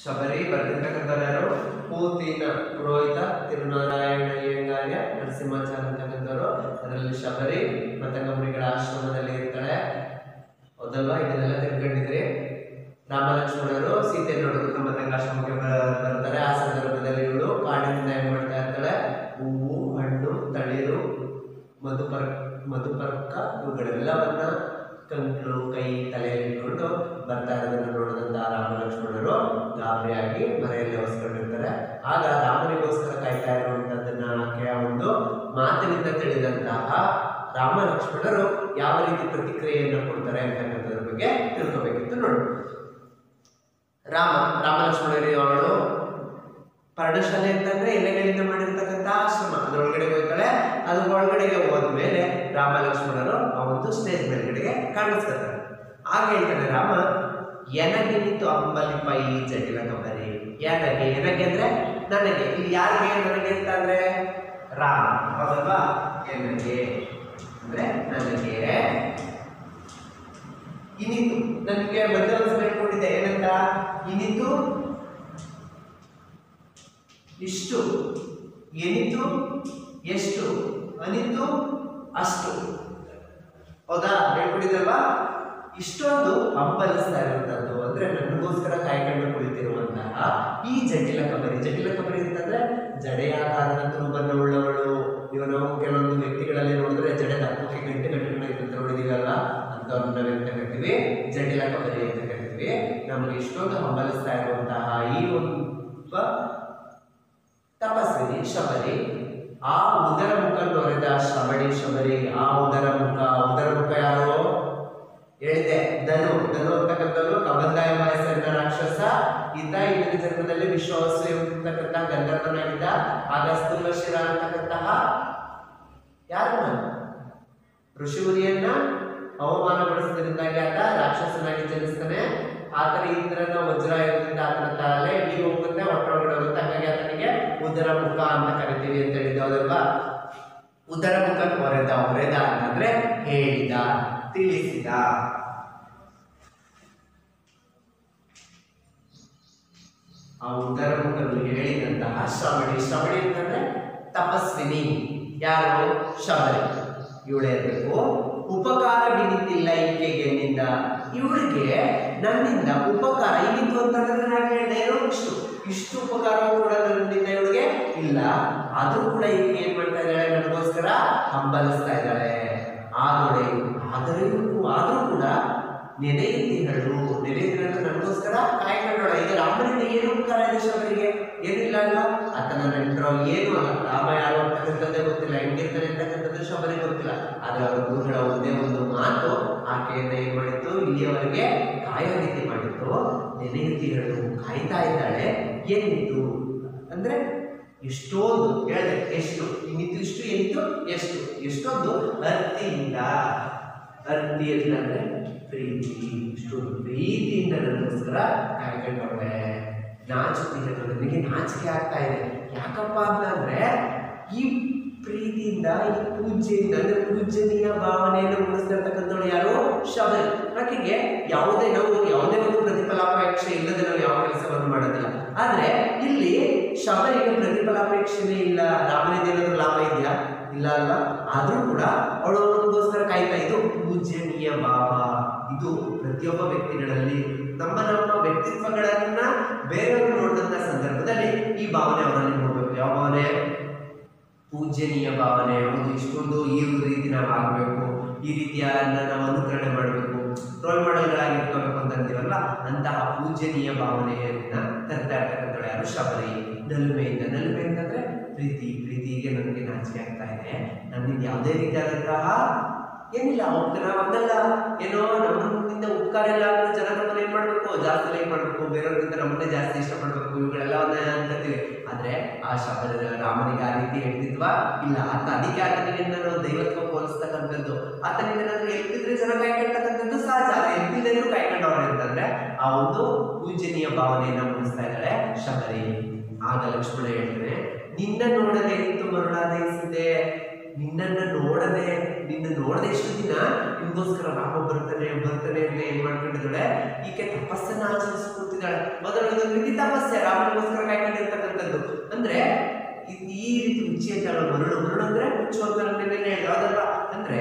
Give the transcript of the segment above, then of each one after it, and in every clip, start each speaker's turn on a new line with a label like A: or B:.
A: ಶಬರಿ ಬರ್ತಿರ್ತಕ್ಕಂಥವ್ರು ಯಾರು ಪೂತಿನ ಪುರೋಹಿತ ತಿರುನಾರಾಯಣ ಅಯ್ಯಂಗಾರ್ಯ ನರಸಿಂಹಾಚಾರ್ಯ ಅಂತಕ್ಕಂಥವ್ರು ಅದರಲ್ಲಿ ಶಬರಿ ಮತಂಗಮುನಿಗಳ ಆಶ್ರಮದಲ್ಲಿ ಇರ್ತಾಳೆ ಹೌದಲ್ವಾ ಇದನ್ನೆಲ್ಲ ತಿಳ್ಕೊಂಡಿದ್ರಿ ರಾಮ ಲಕ್ಷ್ಮಣರು ಸೀತೆ ನೋಡೋದಕ್ಕೆ ಮತಂಗಾಶ್ರಮಕ್ಕೆ ಬ- ಬರ್ತಾರೆ ಆ ಸಂದರ್ಭದಲ್ಲಿ ಇವಳು ಕಾಡಿನಿಂದ ಏನ್ ಮಾಡ್ತಾ ಇರ್ತಾಳೆ ಹೂವು ಹಣ್ಣು ತಳಿರು ಮಧುಪರ್ ಮಧುಪರ್ಕ ಇವುಗಳೆಲ್ಲವನ್ನ ಕಂಕ್ಳು ಕೈ ತಲೆಯಲ್ಲಿ ಇಟ್ಕೊಂಡು ಬರ್ತಾ ಇರೋದನ್ನ ನೋಡಿದಂತ ರಾಮ ಲಕ್ಷ್ಮಣರು ಗಾಬರಿಯಾಗಿ ಮನೆಯಲ್ಲಿ ಹೊಸ್ಕೊಂಡಿರ್ತಾರೆ ಆಗ ರಾಮನಿಗೋಸ್ಕರ ಕಾಯ್ತಾ ಇರುವಂತದ್ದನ್ನ ಆಕೆಯ ಒಂದು ಮಾತಿನಿಂದ ತಿಳಿದಂತಹ ರಾಮ ಲಕ್ಷ್ಮಣರು ಯಾವ ರೀತಿ ಪ್ರತಿಕ್ರಿಯೆಯನ್ನು ಕೊಡ್ತಾರೆ ಅಂತಕ್ಕಂಥದ್ರ ಬಗ್ಗೆ ತಿಳ್ಕೊಬೇಕಿತ್ತು ನೋಡಿ ರಾಮ ರಾಮ ಲಕ್ಷ್ಮಣರು ಅವಳು ಪರ್ಣಶಾಲೆ ಅಂತಂದ್ರೆ ಎಲೆಗಳಿಂದ ಮಾಡಿರ್ತಕ್ಕಂಥ ಆಶ್ರಮ ಅದ್ರೊಳಗಡೆ ಹೋಗ್ತಾಳೆ ಅದ್ರ ಒಳಗಡೆಗೆ ಹೋದ್ಮೇಲೆ ರಾಮ ಲಕ್ಷ್ಮಣರು ಆ ಒಂದು ಸ್ಟೇಜ್ ಮೇಲ್ಗಡೆಗೆ ಕಾಣಿಸ್ತಾರೆ ಆಗ ಹೇಳ್ತಾನೆ ರಾಮ ಎನಗಿನಿತು ಅಂಬಲಿ ಪೈ ಜಟಿಲ ಕಂಬರಿ ಎನಗೆ ಎನಗೆ ಅಂದ್ರೆ ನನಗೆ ಇಲ್ಲಿ ಯಾರಿಗೆ ನನಗೆ ಅಂತ ಅಂದ್ರೆ ರಾಮ ಹೌದಲ್ವಾ ಎನಗೆ ಅಂದ್ರೆ ನನಗೆ ಇನಿತು ನನಗೆ ಮೊದಲ ಒಂದ್ಸಲ ಹೇಳ್ಕೊಂಡಿದ್ದೆ ಏನಂತ ಇನಿತು ಇಷ್ಟು ಎನಿತು ಎಷ್ಟು ಅನಿತು ಅಷ್ಟು ಹೌದಾ ಹೇಳ್ಬಿಟ್ಟಿದಲ್ವಾ ಇಷ್ಟೊಂದು ಹಂಬಲಿಸ್ತಾ ಇರುವಂತದ್ದು ಅಂದ್ರೆ ನನಗೋಸ್ಕರ ಕಾಯ್ಕೊಂಡು ಕುಳಿತಿರುವಂತಹ ಈ ಜಟಿಲ ಕಬರಿ ಜಟಿಲ ಕಬರಿ ಅಂತಂದ್ರೆ ಜಡೆಯಾಕಾರದ ರೂಪನ್ನುಳ್ಳವಳು ಇವ ನಾವು ಕೆಲವೊಂದು ವ್ಯಕ್ತಿಗಳಲ್ಲಿ ನೋಡಿದ್ರೆ ಜಡೆ ದಪ್ಪಕ್ಕೆ ಗಂಟೆ ಗಂಟೆಗಳು ಇರುತ್ತೆ ನೋಡಿದೀವಲ್ಲ ಅಂತವ್ರನ್ನ ನಾವೆಂತ ಕರಿತೀವಿ ಜಟಿಲ ಕಬರಿ ಅಂತ ಕರಿತೀವಿ ನಮಗೆ ಇಷ್ಟೊಂದು ಹಂಬಲಿಸ್ತಾ ಇರುವಂತಹ ಈ ಒಬ್ಬ ತಪಸ್ವಿನಿ ಶಬರಿ ಆ ಉದರ ಮುಖ ನೋಡಿದ ಶ್ರವಣಿ ಶಬರಿ ಆ ಉದರ ಮುಖ ಉದರ ಮುಖ ಯಾರು ಹೇಳಿದೆ ಧನು ಧನು ಅಂತಕ್ಕಂಥದ್ದು ಕಬಂದಾಯ ಹೆಸರಿನ ರಾಕ್ಷಸ ಈತ ಇಂದಿನ ಜನ್ಮದಲ್ಲಿ ವಿಶ್ವಾಸ ಇರ್ತಕ್ಕಂಥ ಗಂಧರ್ವನಾಗಿದ್ದ ಆಗ ಸ್ಥೂಲಶಿರ ಅಂತಕ್ಕಂತಹ ಯಾರನ್ನ ಋಷಿಮುನಿಯನ್ನ ಅವಮಾನಗೊಳಿಸಿದ್ರಿಂದಾಗಿ ಆತ ರಾಕ್ಷಸನಾಗಿ ಜನಿಸ್ತಾನೆ ಆತನ ಇಂದ್ರನ ವಜ್ರಾಯುಧದಿಂದ ಆತನ ತಲೆ ಇಡೀ ಹೋಗುತ್ತೆ ಹೊಟ್ಟೊಳಗಡೆ ಹೋಗುತ್ತೆ ಹಾಗಾಗಿ ಆತನಿಗೆ ಉದರ ಮುಖ ಅಂತ ಕರಿತೀವಿ ಅಂತ ಹೇಳಿದ್ದು ಹೌದಲ್ವಾ ಉದರ ಮುಖ ಹೊರೆದ ಹೊರೆದ ಅಂತಂದ್ರೆ ಹೇಳಿದ ತಿಳಿಸಿದ ಆ ಉದರ ಮುಖದಲ್ಲಿ ಹೇಳಿದಂತಹ ಶ್ರವಣಿ ಶ್ರವಣಿ ಅಂತಂದ್ರೆ ತಪಸ್ವಿನಿ ಯಾರು ಶಬರಿ ಇವಳೇ ಇರಬೇಕು ಉಪಕಾರ ಬಿಡಿತಿಲ್ಲ ಈಕೆಗೆ ನಿಂದ ಇವಳಿಗೆ ನನ್ನಿಂದ ಉಪಕಾರ ಇಲ್ಲಿತ್ತು ಅಂತಂದ್ರೆ ನಾನು ಹೇಳಿದೆ ಏನೋ ಇಷ್ಟು ಇಷ್ಟು ಉಪಕಾರ ಕೂಡ ನನ್ನಿಂದ ಇವಳಿಗೆ ಇಲ್ಲ ಆದ್ರೂ ಕೂಡ ಈಕೆ ಏನ್ ಮಾಡ್ತಾ ಇದ್ದಾಳೆ ನನಗೋಸ್ಕರ ಹಂಬಲಿಸ್ತಾ ಇದ್ದಾಳೆ ಆದರೆ ಆದರೂ ಆದ್ರೂ ಕೂಡ ನೆನೆಯುತ್ತಿಹಳು ನೆನೆಯುತ್ತಿಹಳು ನನಗೋಸ್ಕರ ಕಾಯ್ಕೊಂಡೋಳ ಈಗ ರಾಮನಿಂದ ಏನು ಉಪಕಾರ ಇದೆ ಶಬರಿಗೆ ಏನಿಲ್ಲ ಅಲ್ವಾ ಆತನ ನೆಂಟರೋ ಏನು ಅಲ್ಲ ರಾಮ ಯಾರು ಅಂತಕ್ಕಂಥದ್ದೇ ಗೊತ್ತಿಲ್ಲ ಹೆಂಗಿರ್ತಾನೆ ಅಂತಕ್ಕಂಥದ್ದು ಶಬರಿಗೆ ಗೊತ್ತಿಲ್ಲ ಆದ್ರೆ ಅವರ ಗುರುಗಳ ಒಂದೇ ಒಂದು ಮಾತು ಆಕೆಯನ್ನ ಏನ್ ಮಾಡಿತ್ತು ಇಲ್ಲಿಯವರೆಗೆ ಕಾಯೋ ರೀತಿ ಮಾಡಿತ್ತು ನೆನೆಯುತ್ತಿಹಳು ಕಾಯ್ತಾ ಇದ್ದಾಳೆ ಏನಿತ್ತು ಅಂದ್ರೆ ಎಷ್ಟೊಂದು ಹೇಳಿದೆ ಎಷ್ಟು ಇನ್ನಿತ್ತು ಇಷ್ಟು ಏನಿತ್ತು ಎಷ್ಟು ಎಷ್ಟೊಂದು ಅರ್ತಿಯಿಂದ ಅರ್ತಿ ಅಂತ ಅಂದ್ರೆ ಪ್ರೀತಿ ಇಷ್ಟೊಂದು ಪ್ರೀತಿಯಿಂದ ನನಗೋಸ್ಕರ ಕಾಯ್ಕೊಂಡವಳೆ ನಾಚುತ್ತಿಲ್ಲ ನನಗೆ ನಾಚಿಕೆ ಆಗ್ತಾ ಇದೆ ಯಾಕಪ್ಪ ಅಂತಂದ್ರೆ ಈ ಪ್ರೀತಿಯಿಂದ ಈ ಪೂಜೆಯಿಂದ ಅಂದ್ರೆ ಪೂಜನೀಯ ಭಾವನೆಯನ್ನು ಮೂಡಿಸ್ತಿರ್ತಕ್ಕಂಥವ್ಳು ಯಾರು ಶಬರಿ ಆಕೆಗೆ ಯಾವುದೇ ನಾವು ಯಾವುದೇ ಒಂದು ಪ್ರತಿಫಲಾಪೇಕ್ಷೆ ಇಲ್ಲದೆ ನಾವು ಯಾವ ಕೆಲಸವನ್ನು ಮಾಡೋದಿಲ್ಲ ಆದ್ರೆ ಇಲ್ಲಿ ಶಬರಿಗೆ ಪ್ರತಿಫಲಾಪೇಕ್ಷೆನೇ ಇಲ್ಲ ರಾಮನಿಂದ ಏನಾದ್ರು ಲಾಭ ಇದೆಯಾ ಇಲ್ಲ ಅಲ್ವಾ ಆದ್ರೂ ಕೂಡ ಅವಳು ಅವನಿಗೋಸ್ಕರ ಕಾಯ್ತಾ ಇದು ಪೂಜನೀಯ ಭಾವ ಇದು ಪ್ರತಿಯೊಬ್ಬ ವ್ಯಕ್ತಿಗಳಲ್ಲಿ ನಮ್ಮ ನಮ್ಮ ವ್ಯಕ್ತಿತ್ವಗಳನ್ನ ಬೇರೆಯವರು ನೋಡಿದಂತ ಸಂದರ್ಭದಲ್ಲಿ ಈ ಭಾವನೆ ಅವರಲ್ಲಿ ನೋಡ್ಬೇಕು ಯಾವ ಭಾವನೆ ಪೂಜನೀಯ ಭಾವನೆ ಹೌದು ಇಷ್ಟೊಂದು ಈ ರೀತಿ ನಾವು ಆಗಬೇಕು ಈ ರೀತಿಯ ನಾವು ಅನುಕರಣೆ ಮಾಡಬೇಕು ರೋಲ್ ಮಾಡೆಲ್ಗಳಾಗಿ ಇಟ್ಕೋಬೇಕು ಅಂತ ಅಂತೀವಲ್ಲ ಅಂತಹ ಪೂಜನೀಯ ಭಾವನೆಯನ್ನ ತರ್ತಾ ಇರ್ತಕ್ಕಂಥವ್ಳು ಯಾರು ಶಬರಿ ನಲ್ಮೆಯಿಂದ ನಲ್ಮೆ ಅಂತಂದ್ರೆ ಪ್ರೀತಿ ಪ್ರೀತಿಗೆ ನನಗೆ ನಾಚಿಕೆ ಆಗ್ತಾ ಇದೆ ನನ್ನಿಂದ ಯಾವುದೇ ರೀತಿಯಾದಂತಹ ಏನಿಲ್ಲ ಅವ್ರ ನಾವನ್ನೆಲ್ಲ ಏನೋ ನಮ್ಮಿಂದ ಉಪಕಾರ ಇಲ್ಲ ಅಂದ್ರೆ ಜನ ನಮ್ಮನ್ನ ಏನ್ ಮಾಡ್ಬೇಕು ಜಾಸ್ತಿ ಲೈಕ್ ಮಾಡ್ಬೇಕು ಬೇರೆಯವ್ರಿಗಿಂತ ನಮ್ಮನ್ನೇ ಜಾಸ್ತಿ ಇಷ್ಟಪಡ್ಬೇಕು ಇವುಗಳೆಲ್ಲ ಅನ್ಕೋತೀವಿ ಆದ್ರೆ ಆ ಶಬರ ರಾಮನಿಗೆ ಆ ರೀತಿ ಹೇಳ್ತಿದ್ವಾ ಇಲ್ಲ ಆತ ಅದಕ್ಕೆ ಆತನಿಗೆ ನಾನು ದೈವತ್ವ ಹೋಲಿಸ್ತಕ್ಕಂಥದ್ದು ಆತನಿಂದ ನನಗೆ ಎಲ್ಪಿದ್ರೆ ಜನ ಕಾಯ್ಕೊಳ್ತಕ್ಕಂಥದ್ದು ಸಹಜ ಆದ್ರೆ ಎಲ್ಪಿದ್ರು ಕಾಯ್ಕೊಂಡವ್ರೆ ಅಂತಂದ್ರೆ ಆ ಒಂದು ಪೂಜನೀಯ ಭಾವನೆಯನ್ನ ಮೂಡಿಸ್ತಾ ಇದ್ದಾಳೆ ಶಬರಿ ಆಗ ಲಕ್ಷ್ಮಣ ಹೇಳ್ತಾನೆ ನಿನ್ನ ನೋಡದೆ ಇತ್ತು ಮರುಳಾದಯಿಸಿದೆ ನಿನ್ನನ್ನ ನೋಡದೆ ನಿನ್ನ ನೋಡದೆ ಎಷ್ಟು ದಿನ ನಿಮ್ಗೋಸ್ಕರ ರಾಮ ಬರ್ತಾನೆ ಬರ್ತಾನೆ ಅಂತ ಏನ್ ಮಾಡ್ಕೊಂಡಿದ್ದಾಳೆ ಈಕೆ ತಪಸ್ಸನ್ನ ಆಚರಿಸ್ಕೊತಿದ್ದಾಳೆ ಮೊದಲು ಕಾಯ್ಕೊಂಡಿರೋದು ಒಂದು ರೀತಿ ತಪಸ್ಸೆ ರಾಮನಿಗೋಸ್ಕರ ಕಾಯ್ಕೊಂಡಿರ್ತಕ್ಕಂಥದ್ದು ಅಂದ್ರೆ ಇದ್- ಈ ರೀತಿ ಉಚ್ಚಿ ಅಂತ ಹೇಳೋ ಮರಳು ಮರಳು ಅಂದ್ರೆ ಹುಚ್ಚು ಅಂತ ನೆನ್ನೆ ಹೇಳಿದ್ರು ಹೌದಲ್ವಾ ಅಂದ್ರೆ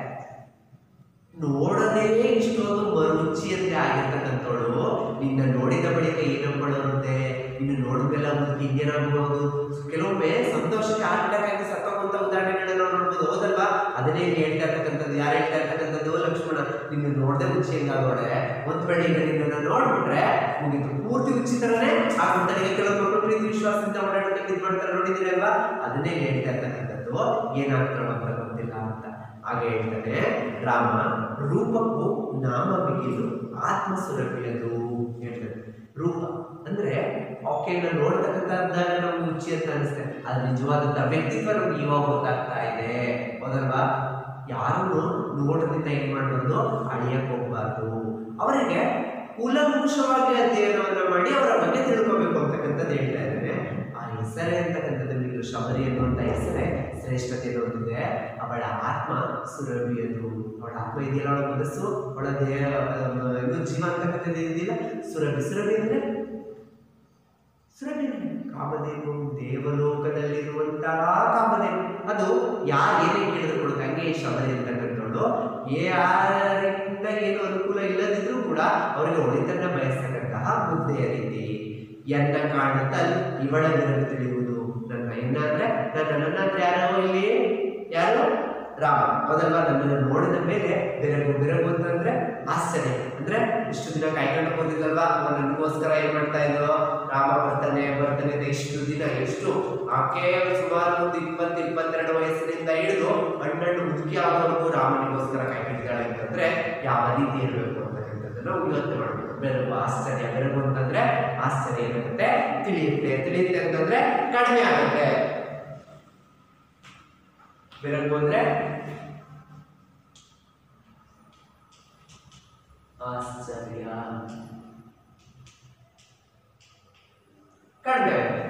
A: ನೋಡದೇ ಇಷ್ಟೊಂದು ಮರುಚಿ ಅಂತ ಆಗಿರ್ತಕ್ಕಂಥವಳು ನಿನ್ನ ನೋಡಿದ ಬಳಿಕ ಏನಪ್ಪಳುತ್ತೆ ಇನ್ನು ನೋಡಿದ್ಮೇಲೆ ಒಂದು ಏನಾಗಬಹುದು ಕೆಲವೊಮ್ಮೆ ಸಂತೋಷಕ್ಕೆ ಆಟಕ್ಕಾಗಿ ಸತ್ತೋಗುವಂತ ಉದಾಹರಣೆಗಳನ್ನ ನಾವು ನೋಡ್ಬೋದು ಹೌದಲ್ವಾ ಅದನ್ನೇ ಇಲ್ಲಿ ಹೇಳ್ತಾ ಇರ್ತಕ್ಕಂಥದ್ದು ಯಾರು ಹೇಳ್ತಾ ಇರ್ತಕ್ಕಂಥದ್ದು ಲಕ್ಷ್ಮಣ ನಿನ್ನ ನೋಡದೆ ಹುಚ್ಚಿ ಹೆಂಗಾಗೋಳೆ ಒಂದ್ ವೇಳೆ ಈಗ ನಿನ್ನನ್ನ ನೋಡ್ಬಿಟ್ರೆ ಮುಗಿತು ಪೂರ್ತಿ ಹುಚ್ಚಿ ತರನೇ ಆಗ್ಬಿಡ್ತಾರೆ ಈಗ ಕೆಲವು ಮಕ್ಕಳು ಪ್ರೀತಿ ವಿಶ್ವಾಸದಿಂದ ಓಡಾಡೋದಕ್ಕೆ ಇದು ಮಾಡ್ತಾರೆ ನೋಡಿದ್ದೀರಿ ಅಲ್ವಾ ಅದನ್ನೇ ಹೇಳ್ತಾ ಇರ್ತಕ್ಕಂಥದ್ದು ಏನಾಗ್ತಾರೋ ಅಂತ ಗೊತ್ತಿಲ್ಲ ಅಂತ ಹಾಗೆ ಹೇಳ್ತಾನೆ ರಾಮ ರೂಪಕ್ಕೂ ನಾಮ ಮಿಗಿಲು ಆತ್ಮ ಸುರಭಿಯದು ಹೇಳ್ತಾನೆ ರೂಪ ಅಂದ್ರೆ ಆಕೆಯನ್ನ ನೋಡ್ತಕ್ಕಂಥದ್ದಾಗ ನಮ್ಗೆ ರುಚಿ ಅಂತ ಅನಿಸುತ್ತೆ ಅದು ನಿಜವಾದಂತ ವ್ಯಕ್ತಿತ್ವ ನಮ್ಗೆ ಇವಾಗ ಗೊತ್ತಾಗ್ತಾ ಇದೆ ಹೌದಲ್ವಾ ಯಾರನ್ನು ನೋಟದಿಂದ ಏನ್ ಮಾಡಬಾರ್ದು ಅಳಿಯಕ್ ಹೋಗ್ಬಾರ್ದು ಅವರಿಗೆ ಕೂಲಂಕುಷವಾಗಿ ಅಧ್ಯಯನವನ್ನ ಮಾಡಿ ಅವರ ಬಗ್ಗೆ ತಿಳ್ಕೊಬೇಕು ಅಂತಕ್ಕಂಥದ್ದು ಹೇಳ್ತಾ ಇದ್ದೇನೆ ಆ ಹೆಸರೇ ಅಂತಕ್ಕಂಥದ್ದು ನೀವು ಶಬರಿ ಅನ್ನುವಂಥ ಹೆಸರೇ ಶ್ರೇಷ್ಠತೆಯನ್ನು ಹೊಂದಿದೆ ಅವಳ ಆತ್ಮ ಸುರಭಿಯದು ಅವಳ ಆತ್ಮ ಇದೆಯಲ್ಲ ಅವಳ ಮನಸ್ಸು ಅವಳ ದೇಹ ಅಹ್, ಇದು ಜೀವ ಅಂತಕ್ಕಂಥದ್ದು ಇದೆಯಲ್ಲ ಸುರಭಿ ಸುರಭಿ ಅಂದ್ರೆ ಸುರಭಿ ಕಾಮಧೇನು ದೇವಲೋಕದಲ್ಲಿರುವಂತಹ ಕಾಮಧೇನು ಅದು ಯಾರು ಏನೇ ಕೇಳಿದ್ರು ಕೂಡ ಹಂಗೆ ಈ ಶಬರಿ ಅಂತಕ್ಕಂಥವಳು ಯಾರಿಂದ ಏನು ಅನುಕೂಲ ಇಲ್ಲದಿದ್ರೂ ಕೂಡ ಅವರಿಗೆ ಒಳಿತನ್ನ ಬಯಸ್ತಕ್ಕಂತಹ ಮುದ್ದೆಯ ರೀತಿ ಎನ್ನ ಕಾಣುತ್ತಲ್ ಇವಳ ವಿರಲು ತಿಳಿಯುವುದು ನನ್ನ ಎನ್ನ ಅಂದ್ರೆ ನನ್ನ ನನ್ನ ಅಂದ್ರೆ ಯಾರು ಇಲ್ಲಿ ಯಾರು ರಾಮ ಹೌದಲ್ವಾ ನನ್ನನ್ನು ನೋಡಿದ ಮೇಲೆ ಬೆರಗು ಬೆರಗು ಅಂತಂದ್ರೆ ಆಶ್ಚರ್ಯ ಅಂದ್ರೆ ಇಷ್ಟು ದಿನ ಕಾಯ್ಕೊಂಡು ಬಂದಿದ್ದಲ್ವಾ ಅವ ನನಗೋಸ್ಕರ ಏನ್ ಮಾಡ್ತಾ ಇದ್ರು ರಾಮ ಬರ್ತಾನೆ ಬರ್ತಾನೆ ಅಂತ ಎಷ್ಟು ದಿನ ಎಷ್ಟು ಆಕೆ ಸುಮಾರು ಒಂದು ಇಪ್ಪತ್ತು ಇಪ್ಪತ್ತೆರಡು ವಯಸ್ಸಿನಿಂದ ಹಿಡಿದು ಹಣ್ಣು ಮುದುಕಿ ಆಗೋವರೆಗೂ ರಾಮನಿಗೋಸ್ಕರ ಕಾಯ್ಕೊಂಡಿದ್ದಾಳೆ ಅಂತಂದ್ರೆ ಯಾವ ರೀತಿ ಇರಬೇಕು ಅಂತಕ್ಕಂಥದ್ದನ್ನ ನಾವು ಯೋಚನೆ ಮಾಡಬೇಕು ಬೆರಗು ಆಶ್ಚರ್ಯ ಬೆರಗು ಅಂತಂದ್ರೆ ಆಶ್ಚರ್ಯ ಏನಾಗುತ್ತೆ ತಿಳಿಯುತ್ತೆ ತಿಳಿಯುತ್ತೆ ಅಂತಂದ್ರೆ ಕಡಿಮೆ ಆಗುತ್ತೆ ಬೆರಗು ಅಂದ್ರೆ ಆಶ್ಚರ್ಯ ಕಡಿಮೆ ಆಗುತ್ತೆ.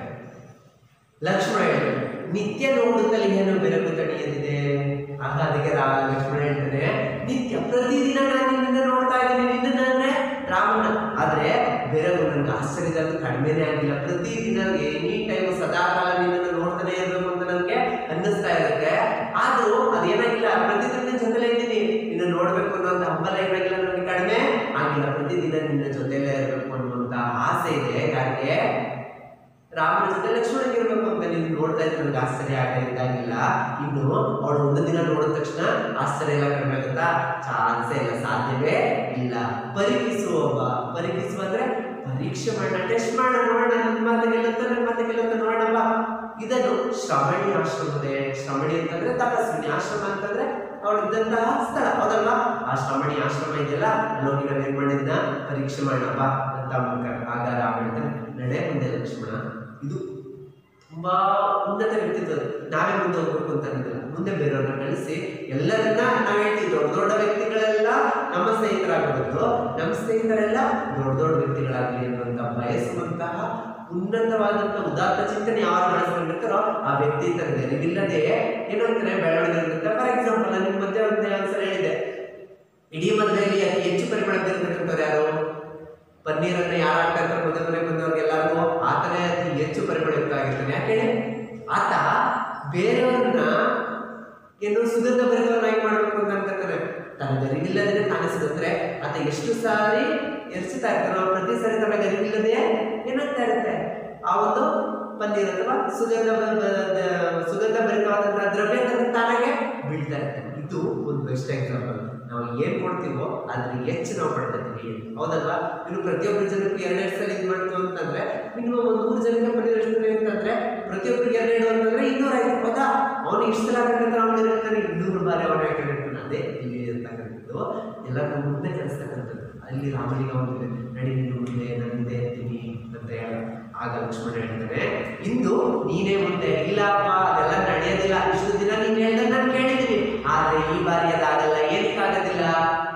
A: ಲಕ್ಷ್ಮಣ ಹೇಳ್ತಾನೆ ನಿತ್ಯ ನೋಡುತ್ತಲೇ ಏನು ಬೆರಗು ತಡೆಯದಿದೆ ಆಗ ಅದಕ್ಕೆ ರಾ ಲಕ್ಷ್ಮಣ ಹೇಳ್ತಾನೆ ನಿತ್ಯ ಪ್ರತಿದಿನ ನಾನು ನಿನ್ನನ್ನು ನೋಡ್ತಾ ಇದ್ದೀನಿ ನಿನ್ನನ್ನ ಅಂದ್ರೆ ರಾಮನ ಆದ್ರೆ ಬೆರಗು ನನಗೆ ಆಶ್ಚರ್ಯದಲ್ಲಿ ಕಡಿಮೆನೇ ಆಗಿಲ್ಲ ಪ್ರತಿದಿನ ಎನಿ ಟೈಮ್ ಸದಾಕಾಲ ನಿನ್ನನ್ನು ನೋಡ್ತಾನೆ ಇರಬೇಕು ಅಂತ ನನಗೆ ಅನ್ನಿಸ್ತಾ ಇರುತ್ತೆ ಆದ್ರೂ ಅದೇನಾಗಿಲ್ಲ ಪ್ರತಿದಿನ ನಿನ್ನ ಜೊತೆಲೇ ಇದ್ದೀನಿ ನಿನ್ನ ನೋಡ್ಬೇಕು ಅನ್ನೋ ಹಂಬಲ ಏನಾಗಿಲ್ಲ ನನಗೆ ಕಡಿಮೆ ಆಗಿಲ್ಲ ಪ್ರತಿದಿನ ನಿನ್ನ ಜೊತೆಲೇ ಇರಬೇಕು ಅನ್ನುವಂತ ಆಸೆ ಇದೆ ಯಾರಿಗೆ ರಾಮನ ಜೊತೆ ಲಕ್ಷ್ಮಣನಿಗೆ ಇರಬೇಕು ಅಂತ ನೀನು ನೋಡ್ತಾ ಇದ್ರೆ ನನಗೆ ಆಶ್ಚರ್ಯ ಆಗಿದ್ದಾಗಿಲ್ಲ ಇನ್ನು ಅವಳು ಒಂದು ದಿನ ನೋಡಿದ ತಕ್ಷಣ ಆಶ್ಚರ್ಯ ಎಲ್ಲ ಕಡಿಮೆ ಆಗುತ್ತಾ ಚಾನ್ಸೇ ಇಲ್ಲ ಸಾಧ್ಯವೇ ಇಲ್ಲ ಪರೀಕ್ಷಿಸುವ ಒಬ್ಬ ಪರೀಕ್ಷಿಸುವ ಅಂದ್ರೆ ಪರೀಕ್ಷೆ ಮಾಡೋಣ ಟೆಸ್ಟ್ ಮಾಡೋಣ ನೋಡೋಣ ನನ್ನ ಮಾತು ಗೆಲ್ಲುತ್ತೆ ನನ್ನ ಮಾತು ಗೆಲ್ಲುತ್ತೆ ನೋಡೋಣ ಇದನ್ನು ಶ್ರವಣಿ ಆಶ್ರಮದೆ ಶ್ರವಣಿ ಅಂತಂದ್ರೆ ತಪಸ್ವಿನಿ ಆಶ್ರಮ ಅಂತಂದ್ರೆ ಅವಳು ಇದ್ದಂತಹ ಸ್ಥಳ ಹೌದಲ್ವಾ ಆ ಶ್ರವಣಿ ಆಶ್ರಮ ಇದೆಯಲ್ಲ ಅಲ್ಲೋಗಿ ನಾವೇನ್ ಮಾಡಿದ್ನ ಪರೀಕ್ಷೆ ಮಾಡೋಣಪ್ಪ ಅಂತ ಅಂದ್ಬಿಟ್ರೆ. ಆಗ ರಾಮ ಹೇಳ್ತಾನೆ ನಡೆ ಮುಂದೆ ಲಕ್ಷ್ಮಣ ಇದು ತುಂಬಾ ಉನ್ನತ ವ್ಯಕ್ತಿತ್ವ ನಾವೇ ಮುಂದೆ ಹೋಗ್ಬೇಕು ಅಂತ ಅನ್ನೋದಿಲ್ಲ ಮುಂದೆ ಬೇರೆಯವ್ರನ್ನ ಕಳಿಸಿ ಎಲ್ಲರನ್ನ ನಾವ್ ಹೇಳ್ತೀವಿ ದೊಡ್ಡ ದೊಡ್ಡ ವ್ಯಕ್ತಿಗಳೆಲ್ಲ ನಮ್ಮ ಸ್ನೇಹಿತರಾಗಬಹುದು ನಮ್ಮ ಸ್ನೇಹಿತರೆಲ್ಲ ದೊಡ್ಡ ದೊಡ್ಡ ವ್ಯಕ್ತಿಗಳಾಗಲಿ ಅನ್ನುವಂತ ಬಯಸುವಂತಹ ಉನ್ನತವಾದಂತ ಉದಾತ್ತ ಚಿಂತನೆ ಯಾರು ಬೆಳೆಸ್ಕೊಂಡಿರ್ತಾರೋ ಆ ವ್ಯಕ್ತಿ ತನ್ನ ನೆರವಿಲ್ಲದೆ ಏನಂತಾರೆ ಬೆಳವಣಿಗೆ ಇರುತ್ತೆ ಫಾರ್ ಎಕ್ಸಾಂಪಲ್ ನಾನು ನಿಮ್ಮ ಮಧ್ಯೆ ಒಂದೇ ಒಂದ್ಸಲ ಹೇಳಿದೆ ಇಡೀ ಮದುವೆಯಲ್ಲಿ ಅತಿ ಹೆಚ್ಚು ಪರಿಮಳ ಬೀರ್ತಕ್ಕಂಥವ್ರು ಯಾರು ಪನ್ನೀರನ್ನ ಯಾರು ಹಾಕ್ತಾ ಇರ್ತಾರೆ ಮದುವೆ ಮನೆಗೆ ಬಂದವ್ರಿಗೆ ಎಲ್ಲರಿಗೂ ಆತನೇ ಅತಿ ಹೆಚ್ಚು ಪರಿಮಳಯುಕ್ತ ಆಗಿರ್ತಾನೆ ಯಾಕೆ ಹೇಳಿ ಆತ ಬೇರೆಯವ್ರನ್ನ ಏನು ಸುಗಂಧ ಭರಿತವನ್ನಾಗಿ ಮಾಡಬೇಕು ಅಂತ ಅನ್ಕೊತಾನೆ ತನ್ನ ಗರಿವಿಲ್ಲದೇ ತಾನೇ ಸುಗಂದ್ರೆ ಆತ ಎಷ್ಟು ಸಾರಿ ಎರ್ಚ್ತಾ ಇರ್ತಾನೋ ಪ್ರತಿ ಸಾರಿ ತನ್ನ ಗರಿವಿಲ್ಲದೆ ಏನಾಗ್ತಾ ಇರುತ್ತೆ ಆ ಒಂದು ಪನ್ನೀರ್ ಅಥವಾ ಸುಗಂಧ ಬ- ಬ- ದ- ಸುಗಂಧ ಭರಿತವಾದಂತಹ ದ್ರವ್ಯ ತನ್ನ ತಾನಾಗೆ ಬೀಳ್ತಾ ಇರ್ತಾನೆ ಇದು ಒಂದು ಬೆಸ್ಟ್ ಎಕ್ಸಾಂಪಲ್ ನಾವು ಏನ್ ಕೊಡ್ತೀವೋ ಅದ್ರ ಹೆಚ್ಚು ನಾವು ಪಡ್ಕೊತೀವಿ ಹೌದಲ್ವಾ ಇನ್ನು ಪ್ರತಿಯೊಬ್ಬರ ಜನಕ್ಕೂ ಎರಡೆರಡು ಸಲ ಇದು ಮಾಡ್ತು ಅಂತಂದ್ರೆ ಮಿನಿಮಮ್ ಒಂದು ಮೂರು ಜನಕ್ಕೆ ಪರಿದರ್ಶನ ಅಂತಂದ್ರೆ ಪ್ರತಿಯೊಬ್ಬರಿಗೆ ಎರಡೆರಡು ಅಂತಂದ್ರೆ ಇನ್ನೂರ ಐದು ಹೌದಾ ಅವನು ಇಷ್ಟು ಸಲ ಹಾಕಿದ್ರೆ ಅವನು ಇರ್ತಾನೆ ಇನ್ನೂರು ಬಾರಿ ಅವನು ಹಾಕಿರ್ತಾನೆ ಅದೇ ಇಲ್ಲಿ ಇರ್ತಕ್ಕಂಥದ್ದು ಎಲ್ಲರೂ ಮುಂದೆ ಕಳಿಸ್ತಕ್ಕಂಥದ್ದು ಅಲ್ಲಿ ರಾಮನಿಗೆ ಅವನಿಗೆ ನಡಿ ನೀನು ಮುಂದೆ ನಾನು ಮುಂದೆ ಇರ್ತೀನಿ ಅಂತ ಹೇಳ ಆಗ ಲಕ್ಷ್ಮಣ ಹೇಳ್ತಾನೆ ಇಂದು ನೀನೇ ಮುಂದೆ ಇಲ್ಲಪ್ಪ ಅದೆಲ್ಲ ನಡೆಯೋದಿಲ್ಲ ಇಷ್ಟು ದಿನ ನೀನು ಹೇಳ್ದ ನಾನು ಕೇಳಿದ್ದೀನಿ ಆದ್ರೆ ಈ ಬಾರಿ ಅದಾಗಲ್ಲ ಏನಕ್ಕಾಗೋದಿಲ್ಲ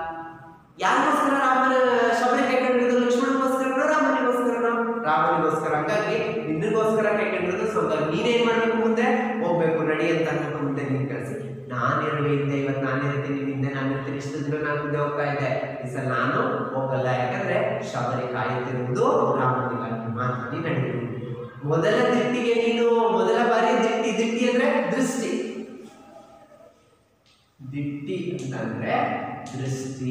A: ಯಾರಿಗೋಸ್ಕರ ರಾಮನ ಶಬರಿ ಕೈಕೊಂಡಿರೋದು ಲಕ್ಷ್ಮಣಗೋಸ್ಕರ ರಾಮನಿಗೋಸ್ಕರ ರಾಮನಿಗೋಸ್ಕರ ಹಂಗಾಗಿ ನಿನ್ನಗೋಸ್ಕರ ಕೈಕೊಂಡಿರೋದು ಸೊ ಹಂಗಾಗಿ ನೀನೇನ್ ಮಾಡ್ಬೇಕು ಮುಂದೆ ಹೋಗ್ಬೇಕು ನಡಿ ಅಂತ ಅನ್ಬೇಕು ಮುಂದೆ ನೀನ್ ಕಳ್ಸಿ ನಾನಿರುವೆ ಹಿಂದೆ ಇವತ್ತು ನಾನಿರ್ತೀನಿ ಹಿಂದೆ ನಾನು ಇರ್ತೀನಿ ಇಷ್ಟು ದಿನ ನಾನು ಮುಂದೆ ಹೋಗ್ತಾ ಇದ್ದೆ ಈ ಸಲ ನಾನು ಹೋಗಲ್ಲ ಯಾಕಂದ್ರೆ ಶಬರಿ ಕಾಯುತ್ತಿರುವುದು ರಾಮನಿಗಾಗಿ ಮೊದಲ ದಿಟ್ಟಿಗೆ ನೀನು ಮೊದಲ ಬಾರಿ ದಿಟ್ಟಿ ದಿಟ್ಟಿ ಅಂದ್ರೆ ದೃಷ್ಟಿ ದಿಟ್ಟಿ ಅಂತಂದ್ರೆ ದೃಷ್ಟಿ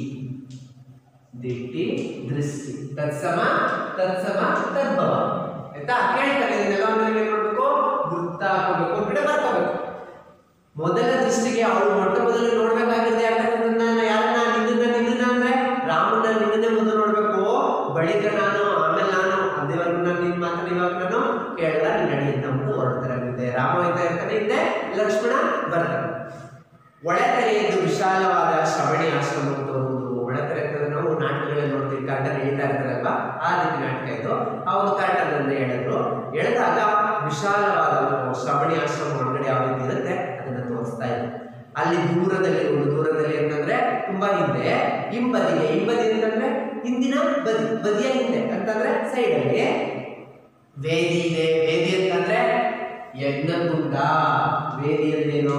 A: ದಿಟ್ಟಿ ದೃಷ್ಟಿ ತತ್ಸಮ ತತ್ಸಮ ತದ್ಭವ ಆಯ್ತಾ ಕೇಳ್ತಾರೆ ಇದನ್ನೆಲ್ಲ ಒಂದು ಏನ್ ಮಾಡ್ಬೇಕು ವೃತ್ತ ಹಾಕೋಬೇಕು ಕಡೆ ಬರ್ಕೋಬೇಕು ಮೊದಲ ದೃಷ್ಟಿಗೆ ಅವಳು ಮೊಟ್ಟ ಮೊದಲು ನೋಡ್ಬೇಕಾಗಿರೋದು ಯಾಕಂದ್ರೆ ಯಾರನ್ನ ನಿನ್ನ ನಿನ್ನ ಅಂದ್ರೆ ರಾಮನ ನಿನ್ನನ್ನೇ ಮೊದಲು ನೋಡ್ಬೇಕು ಬಳಿಕ ನಾನು ಆಮೇಲೆ ನಾನು ಅದೇವರೆಗೂ ನಾನು ನಿನ್ನ ಮಾತನ್ನ ಇವಾಗ ನಾನು ಕೇಳಲ್ಲ ನೀನ್ ನಡಿ ಅಂತ ಅಂದ್ಬಿಟ್ಟು ಹೊರಡ್ತಾರೆ ಮುಂದೆ ರಾಮ ಇದ್ದ ಇರ್ತಾನೆ ಹಿಂದೆ ಲಕ್ಷ್ಮಣ ಬರ್ತಾನೆ ಒಳತೆರೆಯದು ವಿಶಾಲವಾದ ಶ್ರವಣಿ ಆಶ್ರಮ ತೋರುವುದು ಒಳತೆರೆ ಅಂತಂದ್ರೆ ನಾವು ನಾಟಕಗಳಲ್ಲಿ ನೋಡ್ತೀವಿ ಕರ್ಟನ್ ಎಳಿತಾ ಇರ್ತಾರಲ್ವಾ ಆ ರೀತಿ ನಾಟಕ ಇದು ಆ ಒಂದು ಕರ್ಟನ್ ಅನ್ನ ಎಳೆದ್ರು ಎಳೆದಾಗ ವಿಶಾಲವಾದ ಒಂದು ಶ್ರವಣಿ ಆಶ್ರಮ ಒಳಗಡೆ ಯಾವ ರೀತಿ ಇರುತ್ತೆ ಅದನ್ನ ತೋರಿಸ್ತಾ ಇದೆ ಅಲ್ಲಿ ದೂರದಲ್ಲಿ ಒಂದು ದೂರದಲ್ಲಿ ಅಂತಂದ್ರೆ ತುಂಬಾ ಹಿಂದೆ ಹಿಂಬದಿಗೆ ಹಿಂಬದಿ ಅಂತಂದ್ರೆ ಹಿಂದಿನ ಬದಿ ಬದಿಯ ಹಿಂದೆ ಅಂತಂದ್ರೆ ಸೈಡ್ ಅಲ್ಲಿ ವೇದಿ ಇದೆ ವೇದಿ ಅಂತಂದ್ರೆ ಯಜ್ಞಕುಂಡ ವೇದಿಯಲ್ಲೇನು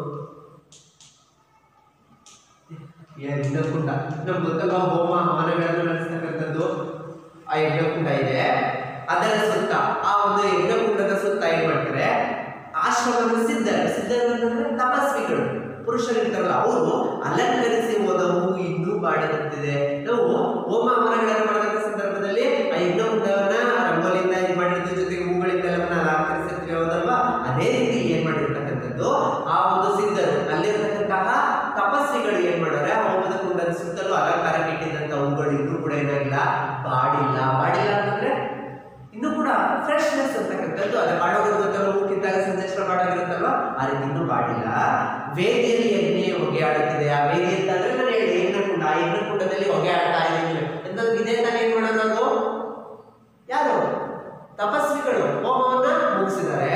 A: ಯಜ್ಞಕುಂಡ ನಮ್ಗೆ ಗೊತ್ತಲ್ವಾ ಹೋಮ ಹವನಗಳನ್ನು ನಡೆಸ್ತಕ್ಕಂಥದ್ದು ಆ ಯಜ್ಞಕುಂಡ ಇದೆ ಅದರ ಸುತ್ತ ಆ ಒಂದು ಯಜ್ಞಕುಂಡದ ಸುತ್ತ ಏನ್ ಮಾಡ್ತಾರೆ ಆಶ್ರಮದ ಸಿದ್ಧರು ಸಿದ್ಧರು ಅಂತಂದ್ರೆ ತಪಸ್ವಿಗಳು ಪುರುಷರು ಇರ್ತಾರಲ್ಲ ಅವರು ಅಲಂಕರಿಸಿ ಹೋದ ಹೂವು ಇನ್ನೂ ಬಾಡಿರುತ್ತಿದೆ ನಾವು ಹೋಮ ಹವನಗಳನ್ನು ಮಾಡಿದಂಥ ಸಂದರ್ಭದಲ್ಲಿ ಆ ಯಜ್ಞಕುಂಡವನ್ನ ರಂಗೋಲಿಯಿಂದ ಇದು ಮಾಡಿರ್ತೀವಿ ಜೊತೆಗೆ ಹೂಗಳಿಂದ ಎಲ್ಲವನ್ನ ಅಲಂಕರಿಸಿರ್ತೀವಿ ಹೌದಲ್ವಾ ಅದೇ ರೀತಿ ಏನ್ ಮಾಡಿರ್ತಕ್ಕಂಥದ್ದು ಆ ಒಂದು ಸಿದ್ಧರು ಅಲ್ಲಿರ್ತಕ್ಕಂತಹ ತಪಸ್ವಿಗಳು ಏನ್ ಮಾಡೋರೆ ಆ ಹೋಮದ ಕುಂಡದ ಸುತ್ತಲೂ ಅಲಂಕಾರಕ್ಕೆ ಇಟ್ಟಿದ್ದಂತ ಹೂಗಳು ಇನ್ನೂ ಕೂಡ ಏನಾಗಿಲ್ಲ ಬಾಡಿಲ್ಲ ಬಾಡಿಲ್ಲ ಅಂತಂದ್ರೆ ಇನ್ನೂ ಕೂಡ ಫ್ರೆಶ್ನೆಸ್ ಅಂತಕ್ಕಂಥದ್ದು ಅದು ಬಾಡೋಗಿರುತ್ತಲ್ಲ ಹೂ ಕಿತ್ತಾಗ ಸಂಜೆಷ್ಟ ಬಾಡೋಗಿರುತ್ತಲ್ವಾ ಆ ರೀತಿ ಇನ್ನೂ ಬಾಡಿಲ್ಲ ವೇದಿಯಲ್ಲಿ ಎಣ್ಣೆ ಹೊಗೆ ಆಡುತ್ತಿದೆ ಆ ವೇದಿ ಅಂತ ಅಂದ್ರೆ ನಾನು ಹೇಳಿ ಯಜ್ಞ ಕುಂಡ ಆ ಯಜ್ಞ ಕುಂಡದಲ್ಲಿ ಹೊಗೆ ಆಡ್ತಾ ಇದೆ ಎಂತದ್ದು ಇದೆ ತಾನೇ ಏನ್ ಮಾಡೋದು ಅದು ಯಾರು ತಪಸ್ವಿಗಳು ಹೋಮವನ್ನ ಮುಗಿಸಿದ್ದಾರೆ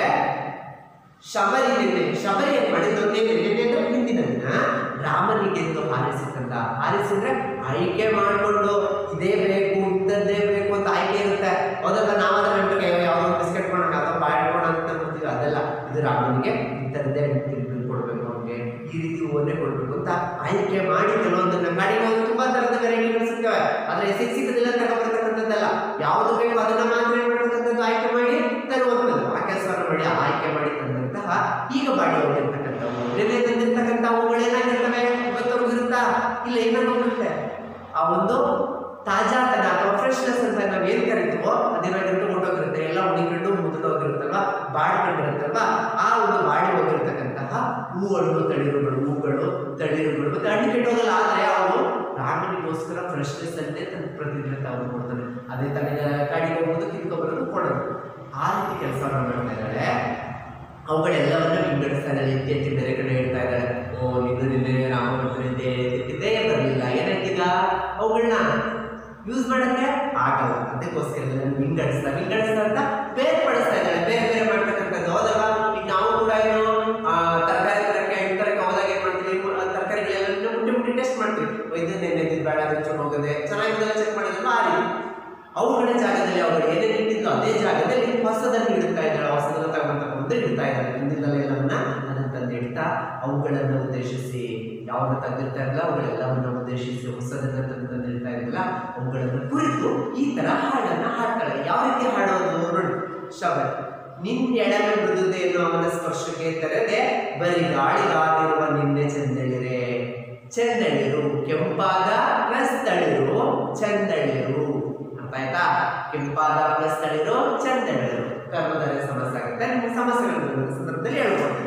A: ಶಬರಿ ನಿನ್ನೆ ಶಬರಿ ಏನ್ ಮಾಡಿದ್ದು ನಿನ್ನೆ ನಿನ್ನೆ ಅಂದ್ರೆ ಹಿಂದಿನ ದಿನ ರಾಮನಿಗೆ ಎಂದು ಹಾರಿಸಿತಂದ ಹಾರಿಸಿದ್ರೆ ಆಯ್ಕೆ ಮಾಡಿಕೊಂಡು ಇದೇ ಬೇಕು ಇಂಥದ್ದೇ ಬೇಕು ಅಂತ ಆಯ್ಕೆ ಇರುತ್ತೆ ಹೌದಲ್ಲ ನಾವದ ಗಂಟೆಗೆ ಯಾವ್ದೋ ಬಿಸ್ಕೆಟ್ ಮಾಡೋಣ ಅಥವಾ ಬಾಳ್ಕೋಣ ಅಂತ ಅಂತೀವಿ ಅದಲ್ಲ ಇದು ರಾಮನಿಗೆ ಇಂಥದ್ದೇ ತಿಂಗಳು ಕೊಡ್ಬೇಕು ಅವ್ನಿಗೆ ಈ ರೀತಿ ಓನೇ ಕೊಡ್ಬೇಕು ಅಂತ ಆಯ್ಕೆ ಮಾಡಿ ಕೆಲವೊಂದನ್ನ ಗಾಡಿಗೆ ಹೋಗಿ ತುಂಬಾ ತರದ ವೆರೈಟಿಗಳು ಸಿಗ್ತವೆ ಆದ್ರೆ ಸಿಕ್ ಸಿಕ್ಕದಿಲ್ಲ ತಗೊಂಡ್ಬರ್ತಕ್ಕಂಥದ್ದಲ್ಲ ಯಾವ್ದು ಬೇಕು ಅದನ್ನ ಮಾತ್ರ ಏನ್ ಮಾಡ್ತಕ್ಕಂಥದ್ದು ಆಯ್ಕೆ ಮಾಡಿ ತರುವಂಥದ್ದು ಆ ಕೆಲಸವನ್ನು ಮಾಡಿ ಆಯ್ಕೆ ಮಾಡಿ ತಂದಂತಹ ಈಗ ಬಾಡಿ ಹೋಗಿರ್ತಕ್ಕಂಥವು ನೆನೆ ತಂದಿರ್ತಕ್ಕಂಥ ಅವುಗಳೇನಾಗಿರ್ತವೆ ಇವತ್ತವ್ರಿಗೆ ಇರುತ್ತಾ ಇಲ್ಲ ಏನಾಗೋಗುತ್ತೆ ಆ ಒಂದು ತಾಜಾತನ ಅಥವಾ ಫ್ರೆಶ್ನೆಸ್ ಅಂತ ನಾವು ಏನ್ ಕರಿತೀವೋ ಅದೇನಾಗಿರುತ್ತೆ ಹೊಟ್ಟೋಗಿರುತ್ತೆ ಎಲ್ಲ ಉಣಿಕೊಂಡು ಮುದುಡೋಗಿರುತ್ತಲ್ವಾ ಬಾಡ್ಕೊಂಡಿರುತ್ತಲ್ವಾ ಆ ಒಂದು ಬಾಡಿ ಹೋಗಿರ್ತಕ್ಕಂತಹ ಹೂಗಳು ತಳಿರುಗಳು ಹೂಗಳು ತಳಿರುಗಳು ಮತ್ತೆ ಹಣ್ಣು ಕೆಟ್ಟೋಗಲ್ಲ ಆದ್ರೆ ಅವನು ರಾಮನಿಗೋಸ್ಕರ ಫ್ರೆಶ್ನೆಸ್ ಅನ್ನೇ ತನ್ನ ಪ್ರತಿದಿನ ತಾವು ಕೊಡ್ತಾನೆ ಅದೇ ತನಗೆ ಗಾಡಿಗೆ ಹೋಗೋದು ಕಿತ್ಕೊಬರೋದು ಕೊಡೋದು ಆ ರೀತಿ ಕೆಲಸ ಮಾಡ್ತಾ ಇದ್ದಾಳೆ ಅವುಗಳೆಲ್ಲವನ್ನ ವಿಂಗಡಿಸ್ತಾ ಇದ್ದಾಳೆ ಎತ್ತಿ ಎತ್ತಿ ಬೇರೆ ಕಡೆ ಹೇಳ್ತಾ ಇದ್ದಾಳೆ ಓ ನಿನ್ನ ನಿನ್ನೆ ರಾಮ ಬರ್ತಾನೆ ಎತ್ತಿದ್ದೇ ಬರಲಿಲ್ಲ ಏನಾಯ್ತೀಗ ಅವುಗಳನ್ನ ಯೂಸ್ ಮಾಡಕ್ಕೆ ಆಗಲ್ಲ ಅದಕ್ಕೋಸ್ಕರ ಇದನ್ನ ವಿಂಗಡಿಸ್ತಾ ವಿಂಗಡಿಸ್ತಾ ಅಂತ ಬೇರ್ಪಡಿಸ್ತಾ ಇದ್ದಾಳೆ ಬೇರೆ ಬೇರೆ ಮಾಡ್ತಕ್ಕಂಥದ್ದು ಹೌದಲ್ವಾ ಈಗ ನಾವು ಕೂಡ ಏನು ಆ, ತರಕಾರಿ ತರಕ್ಕೆ ಹಣ್ಣು ತರಕ್ಕೆ ಹೋದಾಗ ಏನ್ ಮಾಡ್ತೀವಿ ಆ ತರಕಾರಿಗಳೆಲ್ಲ ಮುಟ್ಟಿ ಮುಟ್ಟಿ ಟೆಸ್ಟ್ ಮಾಡ್ತೀವಿ ಓ, ಇದು ನೆನ್ನೆ ಇದು ಬೇಡ ಅದು ಚಲೋ ಹೋಗಿದೆ ಚೆನ್ನಾಗಿದ್ದೆಲ್ಲ ಚೆಕ್ ಮಾಡಿದ್ರಲ್ವಾ ಆ ರೀತಿ ಅವುಗಳ ಜಾಗದಲ್ಲಿ ಅವುಗಳು ಏನೇನು ಇಟ್ಟಿದ್ದು ಅದೇ ಜಾಗದಲ್ಲಿ ಹೊಸದನ್ನು ಇಡ್ತಾ ಇದ್ದಾಳೆ ಹೊಸದನ್ನು ತಗೊಂಡು ತಗೊಂಡು ಇಡ್ತಾ ಇದ್ದಾಳೆ ಹಿಂದಿನಲ್ಲ ಎಲ್ಲವನ್ನ ಅದನ್ನು ತಂದು ಇಡ್ತಾ ಅವುಗಳನ್ನು ಉದ್ದೇಶಿಸಿ ಯಾವಾಗ ತಂದಿರ್ತಾರಲ್ಲ ಅವುಗಳೆಲ್ಲವನ್ನ ಉದ್ದೇಶಿಸಿ ಹೊಸದನ್ನ ತಂದು ತಂದು ಇಡ್ತಾ ಇದ್ರಲ್ಲ ಅವುಗಳನ್ನು ಕುರಿತು ಈ ತರ ಹಾಡನ್ನ ಹಾಡ್ತಾಳೆ ಯಾವ ರೀತಿ ಹಾಡೋದು ನೋಡಿ ಶಬರಿ ನಿನ್ ಎಡಮೆ ಮೃದುದೇನು ಅವನ ಸ್ಪರ್ಶಕ್ಕೆ ತೆರೆದೆ ಬರೀ ಗಾಳಿಗಾದಿರುವ ನಿನ್ನೆ ಚಂದಳಿರೆ ಚೆಂದಳಿರು ಕೆಂಪಾದ ಪ್ಲಸ್ ತಳಿರು ಚಂದಳಿರು ಅರ್ಥ ಆಯ್ತಾ ಕೆಂಪಾದ ಪ್ಲಸ್ ತಳಿರು ಚಂದಳಿರು ಕರ್ಮದಲ್ಲಿ ಸಮಸ್ಯೆ ಆಗುತ್ತೆ ನಿಮ್ಗೆ ಸಮಸ್ಯೆಗಳು ಬರುವ ಸಂದರ್ಭದಲ್ಲಿ ಹೇಳ್ಕೊಡ್ತೀನಿ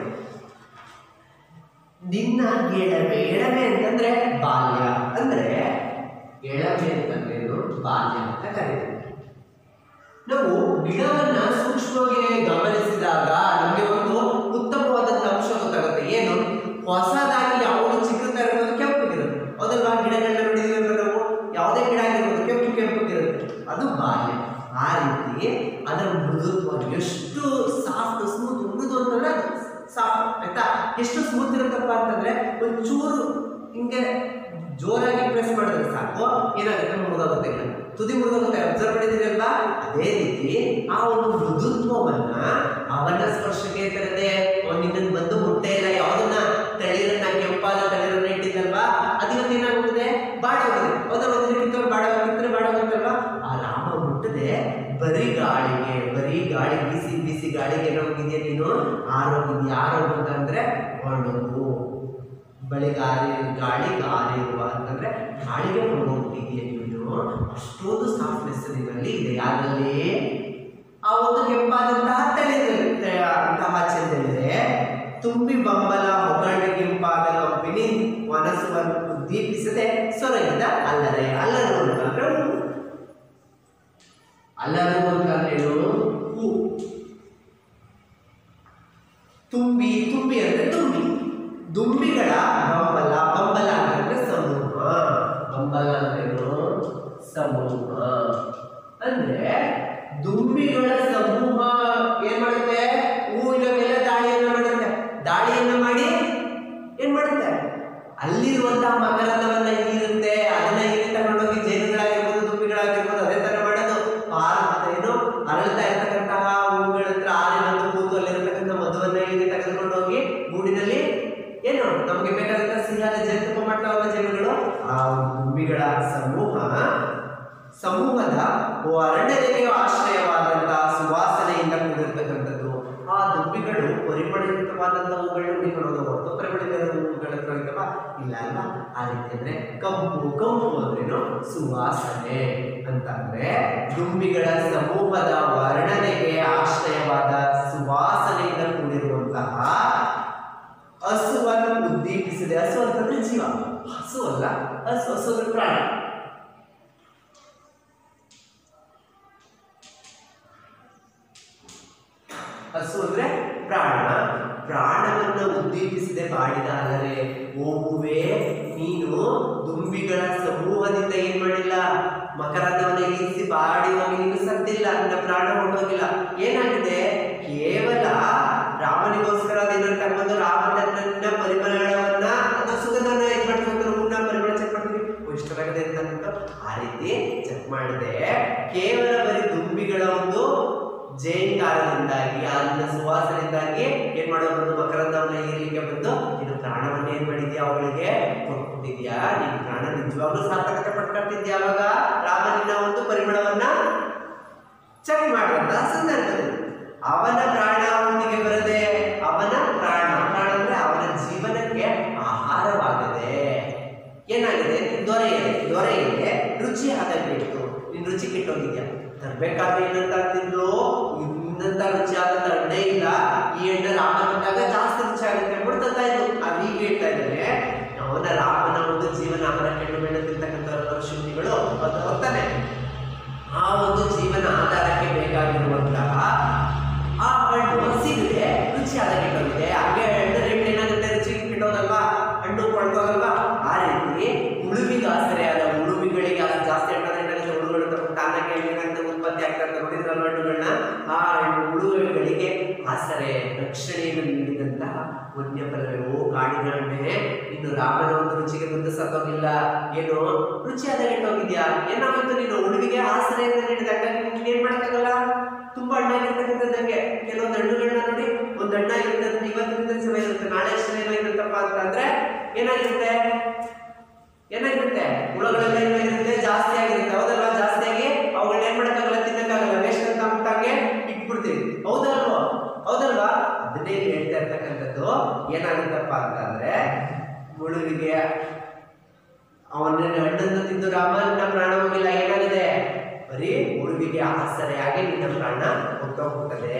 A: ನಿನ್ನ ಎಳಮೆ ಎಳಮೆ ಅಂತಂದ್ರೆ ಬಾಲ್ಯ ಅಂದ್ರೆ ಎಳಮೆ ಅಂತಂದ್ರೆ ಇದು ಬಾಲ್ಯ ಅಂತ ಕರೀತೀವಿ ನಾವು ಗಿಡವನ್ನ ಸೂಕ್ಷ್ಮವಾಗಿ ಗಮನಿಸಿದಾಗ ನಮಗೆ ಒಂದು ಉತ್ತಮವಾದಂತ ಅಂಶ ಗೊತ್ತಾಗುತ್ತೆ ಏನು ಹೊಸದಾಗಿ ಯಾವುದು ಚಿಕ್ಕದ ಇರೋದು ಕೆಂಪಗಿರುತ್ತೆ ಹೌದಲ್ವಾ ಗಿಡಗಳನ್ನ ನೋಡಿದೀವಿ ಅಂದ್ರೆ ನಾವು ಯಾವುದೇ ಗಿಡ ಆಗಿರ್ಬೋದು ಕೆಂಪು ಕೆಂಪಗಿರುತ್ತೆ ಅದು ಬಾಲ್ಯ ಆ ರೀತಿ ಅದರ ಮೃದುತ್ವ ಎಷ್ಟು ಸಾಫ್ಟ್ ಸ್ಮೂತ್ ಮೃದು ಅಂತಂದ್ರೆ ಸಾಫ್ಟ್ ಆಯ್ತಾ ಎಷ್ಟು ಸ್ಮೂತ್ ಇರುತ್ತಪ್ಪ ಅಂತಂದ್ರೆ ಒಂಚೂರು ಹಿಂಗೆ ಜೋರಾಗಿ ಪ್ರೆಸ್ ಮಾಡಿದ್ರೆ ಸಾಕು ಏನಾಗುತ್ತೆ ಮುರಿದೋಗುತ್ತೆ ಗಿಡ ತುದಿ ಮುರಿದೋಗುತ್ತೆ ಅಬ್ಸರ್ವ್ ಮಾಡಿದಿರಲ್ವಾ ಅದೇ ರೀತಿ ಆ ಒಂದು ಮೃದುತ್ವವನ್ನ ಅವನ ಸ್ಪರ್ಶಕ್ಕೆ ತರದೆ ನಿನ್ನ ಬಂದು ಮುಟ್ಟೆ ಇಲ್ಲ ಯಾವ್ದನ್ನ ತಳಿರನ್ನ ಕೆಂಪಾದ ತಳಿರನ್ನ ಇಟ್ಟಿದ್ದಲ್ವಾ ಅದಿವತ್ತು ಏನಾಗ್ತದೆ ಬಾಡೋಗಿದೆ ಹೌದಾ ಒಂದು ಕಿತ್ತವ್ರು ಬಾಡೋಗಿದ್ರೆ ಬಾಡೋಗುತ್ತಲ್ವಾ ಆ ರಾಮ ಮುಟ್ಟದೆ ಬರೀ ಗಾಳಿಗೆ ಬರೀ ಗಾಳಿ ಬೀಸಿ ಬೀಸಿ ಗಾಳಿಗೆ ಏನೋ ಹೋಗಿದ್ಯಾ ನೀನು ಆರೋಗಿದ್ಯಾ ಆರೋಗ್ಯ ಅಂದ್ರೆ ಒಣಗು ಬೆಳಿಗ್ಗೆ ಆರಿ ಗಾಳಿಗೆ ಆರಿರುವ ಅಂತಂದ್ರೆ ಗಾಳಿಗೆ ಒಣಗೋಗ್ಬಿಟ್ಟಿದ್ಯಾ ನೀನು ಅಷ್ಟೊಂದು ಸಾಫ್ಟ್ನೆಸ್ ನಿಮ್ಮಲ್ಲಿ ಇದೆ ಯಾರಲ್ಲಿ ಆ ಒಂದು ಕೆಂಪಾದಂತಹ ತಳಿದಲ್ಲಿ ಅಂತಹ ಚೆಂದಲ್ಲಿದೆ ತುಂಬಿ ಬಂಬಲ ಹೊಗಳಿ ಕೆಂಪಾದ ಕಂಪನಿ ಮನಸ್ಸನ್ನು ಉದ್ದೀಪಿಸದೆ ಸೊರಗಿದ ಅಲ್ಲದೆ ಅಲ್ಲರು ಅಂತಂದ್ರೆ ಹೂ ಅಲ್ಲರು ಅಂತಂದ್ರೇನು ಹೂ ತುಂಬಿ ತುಂಬಿ ಅಂದ್ರೆ ತುಂಬಿ ದುಂಬಿಗಳ ಬಂಬಲ ಬಂಬಲ ಅಂತಂದ್ರೆ ಸಮೂಹ ಬಂಬಲ ಅಂದ್ರೇನು ಸಮೂಹ ಅಂದ್ರೆ ದುಂಬಿಗಳ ಸಮೂಹ ಏನ್ ಮಾಡುತ್ತೆ ಹೂವಿನ ಮೇಲೆ ದಾಳಿಯನ್ನ ಮಾಡುತ್ತೆ ದಾಳಿಯನ್ನ ಮಾಡಿ ಏನ್ ಮಾಡುತ್ತೆ ಅಲ್ಲಿರುವಂತಹ ಮಕರಂದವನ್ನ ಹೀರುತ್ತೆ ಅದನ್ನ ಹೀರಿ ತಗೊಂಡೋಗಿ ಜೇನುಗಳಾಗಿರ್ಬೋದು ದುಂಬಿಗಳಾಗಿರ್ಬೋದು ಅದೇ ತರ ಮಾಡೋದು ಹಾರ ಏನು ಅರಳ್ತಾ ಇರ್ತಕ್ಕಂತಹ ಹೂವುಗಳ ಹತ್ರ ಆರಿ ಬಂದು ಕೂತು ಅಲ್ಲಿರ್ತಕ್ಕಂಥ ಮಧುವನ್ನ ಹೀರಿ ತೆಗೆದುಕೊಂಡು ಹೋಗಿ ಗೂಡಿನಲ್ಲಿ ಏನು ನಮಗೆ ಬೇಕಾದಂತ ಸಿಹಿಯಾದ ಜೇನುತುಪ್ಪ ಮಾಡ್ತಾವಲ್ಲ ಜೇನುಗಳು ಆ ದುಂಬಿಗಳ ಸಮೂಹ ಸಮೂಹದ ಅರಣ್ಯದಲ್ಲಿಯೂ ಆಶ್ರಯವಾದಂತಹ ಸುವಾಸನೆಯಿಂದ ಕೂಡಿರ್ತಕ್ಕಂಥದ್ದು ಆ ದುಂಬಿಗಳು ಪರಿಮಳಯುಕ್ತವಾದಂತಹ ಹೂಗಳನ್ನ ಹುಡುಕೊಂಡು ಹೊರತು ಪರಿಮಳದ ಹೂಗಳ ಹತ್ರ ಇರ್ತವ ಇಲ್ಲ ಅಲ್ವಾ ಆ ರೀತಿ ಅಂದ್ರೆ ಕಂಪು ಕಂಪು ಅಂದ್ರೇನು ಸುವಾಸನೆ ಅಂತಂದ್ರೆ ದುಂಬಿಗಳ ಸಮೂಹದ ವರ್ಣನೆಗೆ ಆಶ್ರಯವಾದ ಸುವಾಸನೆಯಿಂದ ಕೂಡಿರುವಂತಹ ಹಸುವನ್ನು ಉದ್ದೀಪಿಸಿದೆ ಹಸು ಅಂತಂದ್ರೆ ಜೀವ ಹಸು ಅಲ್ಲ ಹಸು ಹಸು ಅಂದ್ರೆ ಪ್ರಾಣ ಹಸು ಅಂದ್ರೆ ಪ್ರಾಣ ಪ್ರಾಣವನ್ನ ಉದ್ದೀಪಿಸದೆ ಮಾಡಿದ ಅಲ್ಲದೆ ಓಗುವೆ ನೀನು ದುಂಬಿಗಳ ಸಮೂಹದಿಂದ ಏನ್ ಮಾಡಿಲ್ಲ ಮಕರಂದವನ್ನ ಇರಿಸಿ ಬಾಡಿ ಹೋಗಿ ನೀನು ಸತ್ತಿಲ್ಲ ನಿನ್ನ ಪ್ರಾಣ ಹೊರಟೋಗಿಲ್ಲ ಏನಾಗಿದೆ ಕೇವಲ ರಾಮನಿಗೋಸ್ಕರ ಅದನ್ನ ತಗೊಂಡು ರಾಮನನ್ನ ಪರಿಮಳವನ್ನ ಅಥವಾ ಸುಗಂಧವನ್ನ ಇದು ಮಾಡ್ಕೊಂಡು ಹೂವನ್ನ ಪರಿಮಳ ಚೆಕ್ ಮಾಡ್ತೀವಿ ಓ, ಇಷ್ಟವಾಗಿದೆ ಅಂತ ಅಂದ್ಬಿಟ್ಟು ಆ ರೀತಿ ಚೆಕ್ ಮಾಡಿದೆ ಕೇವಲ ಬರೀ ದುಂಬಿಗಳ ಒಂದು ಜೈಕಾರದಿಂದಾಗಿ ಅಲ್ಲಿನ ಸುವಾಸನೆಯಿಂದಾಗಿ ಏನ್ ಮಾಡೋದು ಬಂದು ಮಕರಂದವನ್ನ ಹೀರ್ಲಿಕ್ಕೆ ಬಂದು ನೀನು ಪ್ರಾಣವನ್ನ ಏನ್ ಮಾಡಿದ್ಯಾ ಅವಳಿಗೆ ಕೊಟ್ಬಿಟ್ಟಿದ್ಯಾ ನೀನು ಪ್ರಾಣ ನಿಜವಾಗ್ಲೂ ಸಾರ್ಥಕತೆ ಪಡ್ಕೊಳ್ತಿದ್ಯಾ ಅವಾಗ ರಾಮನಿನ ಒಂದು ಪರಿಮಳವನ್ನ ಚೆಕ್ ಮಾಡುವಂತಹ ಸಂದರ್ಭದಲ್ಲಿ ಅವನ ಪ್ರಾಣ ಅವನಿಗೆ ಬರದೆ ಅವನ ಪ್ರಾಣ ಪ್ರಾಣ ಅಂದ್ರೆ ಅವನ ಜೀವನಕ್ಕೆ ಆಹಾರವಾಗದೆ ಏನಾಗಿದೆ ದೊರೆಯದೆ ದೊರೆಯದೆ ರುಚಿ ಆಗಬೇಕು ನಿನ್ ರುಚಿ ಕೆಟ್ಟೋಗಿದ್ಯಾ ತರ್ಬೇಕಾದ್ರೆ ಏನಂತ ಅಂತಿದ್ಲು ಇನ್ನಂತ ರುಚಿ ಆದಂತ ಎಣ್ಣೆ ಇಲ್ಲ ಈ ಎಣ್ಣೆ ರಾಮ ತಂದಾಗ ಜಾಸ್ತಿ ರುಚಿ ಆಗುತ್ತೆ ಅಂದ್ಬಿಟ್ಟು ತಂತಾ ಇದ್ಲು ಅದು ಈಗ ಹೇಳ್ತಾ ಇದ್ದಾರೆ ಅವನ ರಾಮನ ಒಂದು ಜೀವನ ಅವರ ಕೆಟ್ಟು ಬೇಡ ತಿಂತಕ್ಕಂಥ ಋಷಿಗಳು ಅದು ಹೋಗ್ತಾನೆ ಆ ಒಂದು ಜೀವನ ಆಧಾರಕ್ಕೆ ಬೇಕಾಗಿರುವಂತಹ ಆ ಹಣ್ಣು ಸಿಗದೆ ರುಚಿಯಾದ ಕೆಟ್ಟೋಗಿದೆ ಹಾಗೆ ಹಣ್ಣು ರೇಟ್ ಏನಾಗುತ್ತೆ ರುಚಿ ಕೆಟ್ಟೋದಲ್ವಾ ಹಣ್ಣು ಕೊಳ್ತೋದಲ್ವಾ ಆ ರೀತಿ ಉಳುವಿಗೆ ಆಸರೆಯಾದ ಉಳುವಿಗಳಿಗೆ ಅದು ಜಾಸ್ತಿ ಹಣ್ಣಾದ್ರೆ ಏನಾಗುತ್ತೆ ಹುಳುಗಳು ತಗೊಂಡು ತಾನಾಗೆ ಏನಾಗುತ್ತೆ ಉತ್ಪತ್ತಿ ಆಗ್ತಾ ಇರ್ತವೆ ನೋಡಿದ್ರಲ್ಲ ಹಣ್ಣುಗಳನ್ನ ಆ ಹಣ್ಣು ಉಳುವೆಗಳಿಗೆ ಆಸರೆ ರಕ್ಷಣೆಯನ್ನು ನೀಡಿದಂತಹ ವನ್ಯಪ್ರವೇ ಓ ಕಾಡಿನ ಹಣ್ಣೆ ಇನ್ನು ರಾಮನ ಒಂದು ರುಚಿಗೆ ಬಂದು ಸತ್ತೋಗಿಲ್ಲ ಏನು ರುಚಿಯಾದ ಕೆಟ್ಟೋಗಿದ್ಯಾ ಏನಾಗುತ್ತೆ ನೀನು ಉಳುವಿಗೆ ಆಸರೆಯನ್ನು ನೀಡಿದಾಗ ನೀನು ಏನ್ ಮಾಡಕ್ಕಾಗಲ್ಲ ತುಂಬಾ ಹಣ್ಣಾಗಿರ್ತಕ್ಕಂಥದ್ದಂಗೆ ಕೆಲವೊಂದು ಹಣ್ಣುಗಳನ್ನ ನೋಡಿ ಒಂದು ಹಣ್ಣಾಗಿರ್ತದೆ ಇವತ್ತಿನ ಸಮಯ ಇರುತ್ತೆ ನಾಳೆ ಎಷ್ಟು ಏನಾಗಿರುತ್ತಪ್ಪ ಅಂತಂದ್ರೆ ಏನಾಗಿರುತ್ತೆ ಏನಾಗಿರುತ್ತೆ ಹುಳಗಳೆಲ್ಲ ಏನಾಗಿರುತ್ತೆ ಜಾಸ್ತಿ ಆಗಿರುತ್ತೆ ಹೌದಲ್ವಾ ಜಾಸ್ತಿ ಆಗಿ ಅವುಗಳನ್ನ ಏನ್ ಮಾಡಕ್ಕಾಗಲ್ಲ ತಿನ್ನಕ್ಕಾಗಲ್ಲ ವೇಸ್ಟ್ ಅಂತ ಅಂದ್ಬಿಟ್ಟಾಗೆ ಇಟ್ಬಿಡ್ತೀವಿ ಹೌದಲ್ವಾ ಹೌದಲ್ವಾ ಅದನ್ನೇ ಇಲ್ಲಿ ಹೇಳ್ತಾ ಇರ್ತಕ್ಕಂಥದ್ದು ಏನಾಗುತ್ತಪ್ಪ ಅಂತಂದ್ರೆ ಮುಳುವಿಗೆ ಅವನ ಹಣ್ಣನ್ನು ತಿಂದು ರಾಮನ ಪ್ರಾಣ ಹೋಗಿಲ್ಲ ಏನಾಗಿದೆ ಬರೀ ಮುಳುವಿಗೆ ಆಸರೆಯಾಗಿ ನಿನ್ನ ಪ್ರಾಣ ಹೋಗ್ತೋಗ್ತದೆ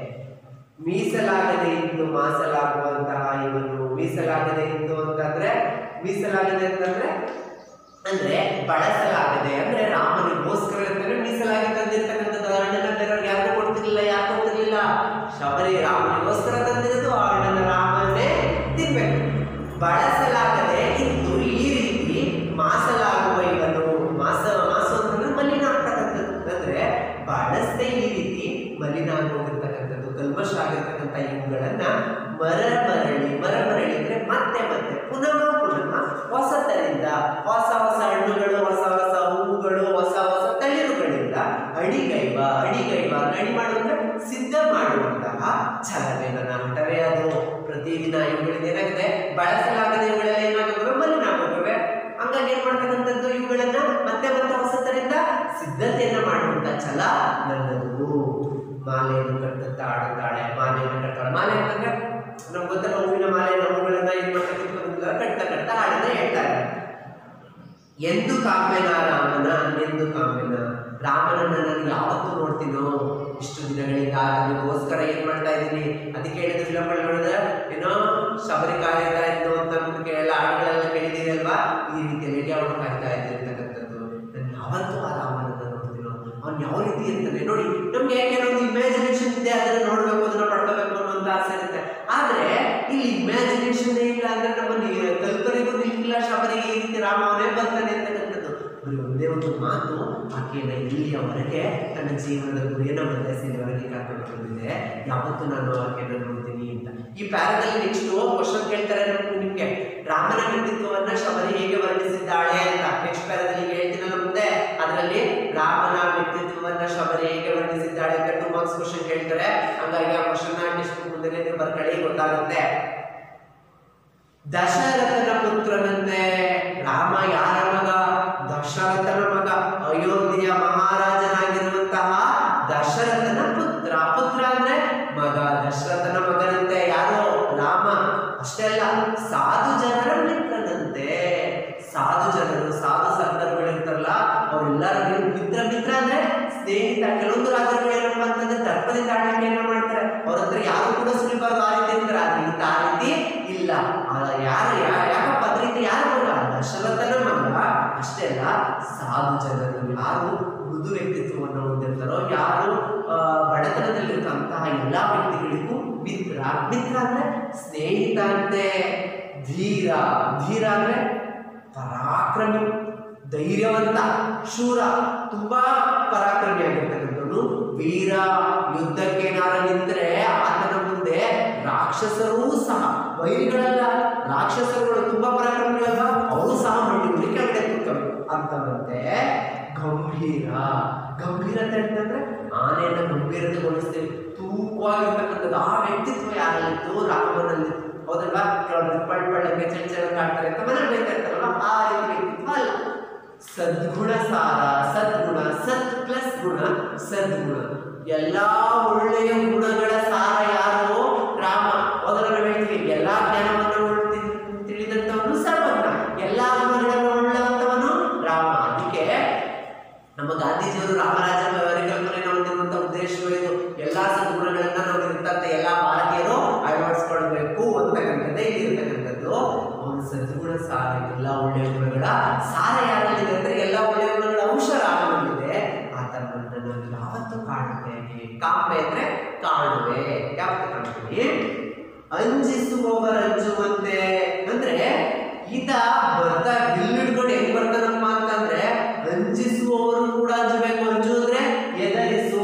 A: ಮೀಸಲಾಗದೆ ಇದ್ದು ಮಾಸಲಾಗುವಂತಹ ಇವನು ಮೀಸಲಾಗದೆ ಇದ್ದು ಅಂತಂದ್ರೆ ಮೀಸಲಾಗದೆ ಅಂತಂದ್ರೆ ಅಂದ್ರೆ ಬಳಸಲಾಗದೆ ಅಂದ್ರೆ ರಾಮನಿಗೋಸ್ಕರ ಅಂತಂದ್ರೆ ಮೀಸಲಾಗಿ ತಂದಿರ್ತಕ್ಕಂಥದ್ದು ಆ ಹಣ್ಣನ್ನ ಬೇರೆಯವ್ರಿಗೆ ಯಾರಿಗೂ ಕೊಡ್ತಿರ್ಲಿಲ್ಲ ಯಾಕೆ ಕೊಡ್ತಿರ್ಲಿಲ್ಲ ಶಬರಿ ರಾಮನಿಗೋಸ್ಕರ ತಂದಿರೋದು ಆ ಹಣ್ಣನ್ನ ರಾಮನೇ ತಿನ್ಬೇಕು ಬಳಸಲಾಗದೆ ಇದ್ದು ಈ ರೀತಿ ಮಾಸಲಾಗುವ ಇವನು ಮಾಸ ಮಾಸ ಅಂತಂದ್ರೆ ಮಲಿನ ಆಗ್ತಕ್ಕಂಥದ್ದು ಅಂದ್ರೆ ಬಳಸದೆ ಈ ರೀತಿ ಮಲಿನ ಆಗೋಗಿರ್ತಕ್ಕಂಥದ್ದು ಕಲ್ಮಶ ಆಗಿರ್ತಕ್ಕಂಥ ಇವುಗಳನ್ನ ಮರ ಮರಳಿ ಮರ ಮರಳಿ ಅಂದ್ರೆ ಮತ್ತೆ ಮತ್ತೆ ಪುನಃ ಪುನಃ ಹೊಸತರಿಂದ ಹೊಸ ಹೊಸ ಹಣ್ಣುಗಳು ಹೊಸ ಹೊಸ ಹೂವುಗಳು ಹೊಸ ಹೊಸ ತಳಿರುಗಳಿಂದ ಅಡಿಗೈವ ಅಡಿಗೈವ ಅಡಿ ಮಾಡುವಂದ್ರೆ ಸಿದ್ಧ ಮಾಡುವಂತಹ ಛಲವೇ ನನ್ನ ಹಠವೇ ಅದು ಪ್ರತಿದಿನ ಇವುಗಳಿಂದ ಏನಾಗಿದೆ ಬಳಸಲಾಗದೆ ಇವುಗಳೆಲ್ಲ ಏನಾಗುತ್ತವೆ ಮಲಿನ ಆಗುತ್ತವೆ ಹಂಗಾಗಿ ಏನ್ ಮಾಡ್ತಕ್ಕಂಥದ್ದು ಇವುಗಳನ್ನ ಮತ್ತೆ ಮತ್ತೆ ಹೊಸತರಿಂದ ಸಿದ್ಧತೆಯನ್ನ ಮಾಡುವಂತ ಛಲ ನನ್ನದು ಮಾಲೆ ಕಾಮ್ಯನ ರಾಮನ ಅನ್ನೆಂದು ಕಾಮ್ಯನ ರಾಮನನ್ನ ನಾನು ಯಾವತ್ತು ನೋಡ್ತೀನೋ ಇಷ್ಟು ದಿನಗಳಿಂದ ನನಗೋಸ್ಕರ ಏನ್ ಮಾಡ್ತಾ ಇದ್ದೀನಿ ಅದಕ್ಕೆ ಹೇಳಿದ ಫಿಲಮ್ಗಳು ನೋಡಿದ್ರೆ ಏನೋ ಶಬರಿ ಕಾಯ್ತಾ ಇದ್ದು ಅಂತ ಅಂದ್ಬಿಟ್ಟು ಕೇಳಲ್ಲ ಹಾಡುಗಳೆಲ್ಲ ಕೇಳಿದೀವಿ ಅಲ್ವಾ ಈ ರೀತಿಯಲ್ಲಿ ಅವಳು ಕಾಯ್ತಾ ಇದ್ದಿರ್ತಕ್ಕಂಥದ್ದು ನಾನು ಯಾವತ್ತೂ ಆ ರಾಮನನ್ನ ನೋಡ್ತೀನೋ ಅವ್ನು ಯಾವ ರೀತಿ ಇರ್ತಾನೆ ನೋಡಿ ನಮ್ಗೆ ಕೆಲವೊಂದು ಇಮ್ಯಾಜಿನೇಷನ್ ಇದೆ ಅದನ್ನ ನೋಡ್ಬೇಕು ಅದನ್ನ ಪಡ್ಕೋಬೇಕು ಅನ್ನೋಂತ ಆಸೆ ಇರುತ್ತೆ ಆದ್ರೆ ಇಲ್ಲಿ ಇಮ್ಯಾಜಿನೇಷನ್ ಇಲ್ಲ ಅಂದ್ರೆ ನಮ್ಮಲ್ಲಿ ಕಲ್ಪನೆಗೂ ನಿಲ್ಲ ಶಬರಿಗೆ ಈ ರೀತಿ ರಾಮವನೇ ಬರ್ತಾನೆ ಅಂತಕ್ಕಂಥದ್ದು ಬರೀ ಒಂದೇ ಒಂದು ಮಾತು ಆಕೆಯನ್ನ ಇಲ್ಲಿಯವರೆಗೆ ತನ್ನ ಜೀವನದ ಗುರಿಯನ್ನ ಬದಲಿಸಿದವರೆಗೆ ಕರ್ಕೊಂಡು ಬಂದಿದೆ ಯಾವತ್ತು ನಾನು ಆಕೆಯನ್ನ ನೋಡ್ತೀನಿ ಅಂತ ಈ ಪ್ಯಾರದಲ್ಲಿ ನೆಕ್ಸ್ಟ್ ಕ್ವಶನ್ ಕೇಳ್ತಾರೆ ನಮ್ಗೆ ನಿಮ್ಗೆ ರಾಮನ ವ್ಯಕ್ತಿತ್ವವನ್ನ ಶಬರಿ ಹೇಗೆ ವರ್ಣಿಸಿದ್ದಾಳೆ ಅಂತ ನೆಕ್ಸ್ಟ್ ಪ್ಯಾರದಲ್ಲಿ ಈಗ ಹೇಳ್ತೀನಲ್ಲ ಮುಂದೆ ಅದರಲ್ಲಿ ರಾಮನ ವ್ಯಕ್ತಿತ್ವವನ್ನ ಶಬರಿ ಹೇಗೆ ವರ್ಣಿಸಿದ್ದಾಳೆ ಅಂತ ಟೂ ಮಾರ್ಕ್ಸ್ ಕ್ವಶನ್ ಕೇಳ್ತಾರೆ ಹಂಗಾಗಿ ಆ ಕ್ವಶನ್ ನೆಕ್ಸ್ಟ್ ಮುಂದೆ ನೀವು ಬರ್ಕೊಳ್ಳಿ ಗೊತ್ತಾಗುತ್ತೆ ದಶರಥನ ಪುತ್ರನಂತೆ ರಾಮ ಯಾರ ಮಗ ದಶರಥನ ಮಗ ಅಯೋಧ್ಯೆಯ ಮಹಾರಾಜನಾಗಿರುವಂತಹ ದಶರಥನ ಪುತ್ರ ಪುತ್ರ ಅಂದ್ರೆ ಮಗ ದಶರಥನ ಮಗನಂತೆ ಯಾರು ರಾಮ ಅಷ್ಟೇ ಅಲ್ಲ ಸಾಧು ಜನರ ಮಿತ್ರನಂತೆ ಸಾಧು ಜನರು ಸಾಧು ಸಂದರ್ಭಗಳಿರ್ತಾರಲ್ಲ ಅವರೆಲ್ಲರೂ ಮಿತ್ರ ಮಿತ್ರ ಅಂದ್ರೆ ಸ್ನೇಹಿತ ಕೆಲವೊಂದು ರಾಜರುಗಳು ಏನಪ್ಪ ಅಂತಂದ್ರೆ ದರ್ಪದಿಂದ ಆಡಲಿಕ್ಕೆ ಏನೋ ಮಾಡ್ತಾರೆ ಅವ್ರ ಹತ್ರ ಯಾರು ಕೂಡ ಸುಲಿಬಾರ್ದು ಆ ರೀತಿ ಇರ್ತಾರೆ ಆದ್ರೆ ಈತ ಆ ರೀತಿ ಇಲ್ಲ ಆ ಯಾರು ಯಾ- ಯಾಕಪ್ಪ ಅದ್ರ ರೀತಿ ಯಾರು ಮಗ ದಶರಥನ ಮಗ ಅಷ್ಟೇ ಅಲ್ಲ ಸಾಧು ಜನರು ಯಾರು ಮೃದು ವ್ಯಕ್ತಿತ್ವವನ್ನು ಹೊಂದಿರ್ತಾರೋ ಯಾರು ಆ, ಬಡತನದಲ್ಲಿರ್ತಂತಹ ಎಲ್ಲಾ ವ್ಯಕ್ತಿಗಳಿಗೂ ಮಿತ್ರ ಮಿತ್ರ ಅಂದ್ರೆ ಸ್ನೇಹಿತ ಅಂತೆ ಧೀರ ಧೀರ ಅಂದ್ರೆ ಪರಾಕ್ರಮಿ ಧೈರ್ಯವಂತ ಶೂರ ತುಂಬಾ ಪರಾಕ್ರಮಿಯಾಗಿರ್ತಕ್ಕಂಥವನು ವೀರ ಯುದ್ಧಕ್ಕೆ ಏನಾರ ನಿಂತರೆ ಆತನ ಮುಂದೆ ರಾಕ್ಷಸರೂ ಸಹ ವೈರಿಗಳಲ್ಲ ರಾಕ್ಷಸರುಗಳು ತುಂಬಾ ಪರಾಕ್ರಮಿಗಳಲ್ಲ ಅವರು ಸಹ ಮಣ್ಣಿ ಕೆಳಗಡೆ ಕೂತ್ಕೋಬೇಕು ಅಂತಂತೆ ಗಂಭೀರ ಗಂಭೀರತೆ ಅಂತಂದ್ರೆ ಆನೆಯನ್ನ ಗಂಭೀರತೆಗೊಳಿಸ್ತೇವೆ ತೂಕವಾಗಿರ್ತಕ್ಕಂಥದ್ದು ಆ ವ್ಯಕ್ತಿತ್ವ ಯಾರಲ್ಲಿತ್ತು ರಾಮನಲ್ಲಿ ಹೌದಲ್ವಾ ಕೆಲವೊಂದು ಪಳ್ ಪಳ್ಳಕ್ಕೆ ಚೆಲ್ ಚೆಲ್ ಕಾಡ್ತಾರೆ ಅಂತ ಮನೆ ಬೈತಾ ಇರ್ತಾರಲ್ವಾ ಆ ರೀತಿ ವ್ಯಕ್ತಿತ್ವ ಅಲ್ಲ ಸದ್ಗುಣ ಸಾರ ಸದ್ಗುಣ ಸತ್ ಪ್ಲಸ್ ಗುಣ ಸದ್ಗುಣ ಎಲ್ಲಾ ಒಳ್ಳೆಯ ಗುಣಗಳ ಸಾರ ಯಾರು ರಾಮ ಮೊದಲ ಹೇಳ್ತೀವಿ ಎಲ್ಲಾ ಜ್ಞಾನವನ್ನು ಉಳ್ತಿ- ತಿಳಿದಂತವನು ಸರ್ವಜ್ಞ ಎಲ್ಲಾ ಗುಣಗಳನ್ನು ಉಳ್ಳಂತವನು ರಾಮ ಅದಕ್ಕೆ ನಮ್ಮ ಗಾಂಧೀಜಿಯವರು ರಾಮರಾಜ ಪರಿಕಲ್ಪನೆಯನ್ನು ಹೊಂದಿರುವಂತ ಉದ್ದೇಶವೇ ಇದು ಎಲ್ಲಾ ಸದ್ಗುಣಗಳನ್ನ ನಾವು ಇರ್ತಂತ ಎಲ್ಲಾ ಭಾರತೀಯರು ಅಳವಡಿಸ್ಕೊಳ್ಬೇಕು ಅಂತಕ್ಕಂಥದ್ದೇ ಇಲ್ಲಿ ಇರ್ತಕ್ಕಂಥದ್ದು ಅವನು ಸದ್ಗುಣ ಸಾರ ಎಲ್ಲ ಒಳ್ಳೆಯ ಗುಣಗಳ ಸಾರ ಯಾರಲ್ಲಿದೆ ಅಂದ್ರೆ ಎಲ್ಲ ಒಳ್ಳೆಯ ಗುಣಗಳ ಅಂಶ ರಾಮನಲ್ಲಿದೆ ಆತನನ್ನ ನಾನು ಯಾವತ್ತು ಕಾಣುತ್ತೇನೆ ಕಾಂಬೆ ಅಂದ್ರೆ ಕಾಣುವೆ ಯಾವತ್ತು ಕಾಣ್ತೀನಿ ಅಂಜಿಸುವವರಂಜುವಂತೆ ಅಂದ್ರೆ ಈತ ಬರ್ತಾ ಬಿಲ್ ಹಿಡ್ಕೊಂಡು ಹೆಂಗ್ ಬರ್ತಾನಪ್ಪ ಅಂತಂದ್ರೆ ಅಂಜಿಸುವವರು ಕೂಡ ಅಂಜಬೇಕು ಅಂಜು ಅಂದ್ರೆ ಎದರಿಸು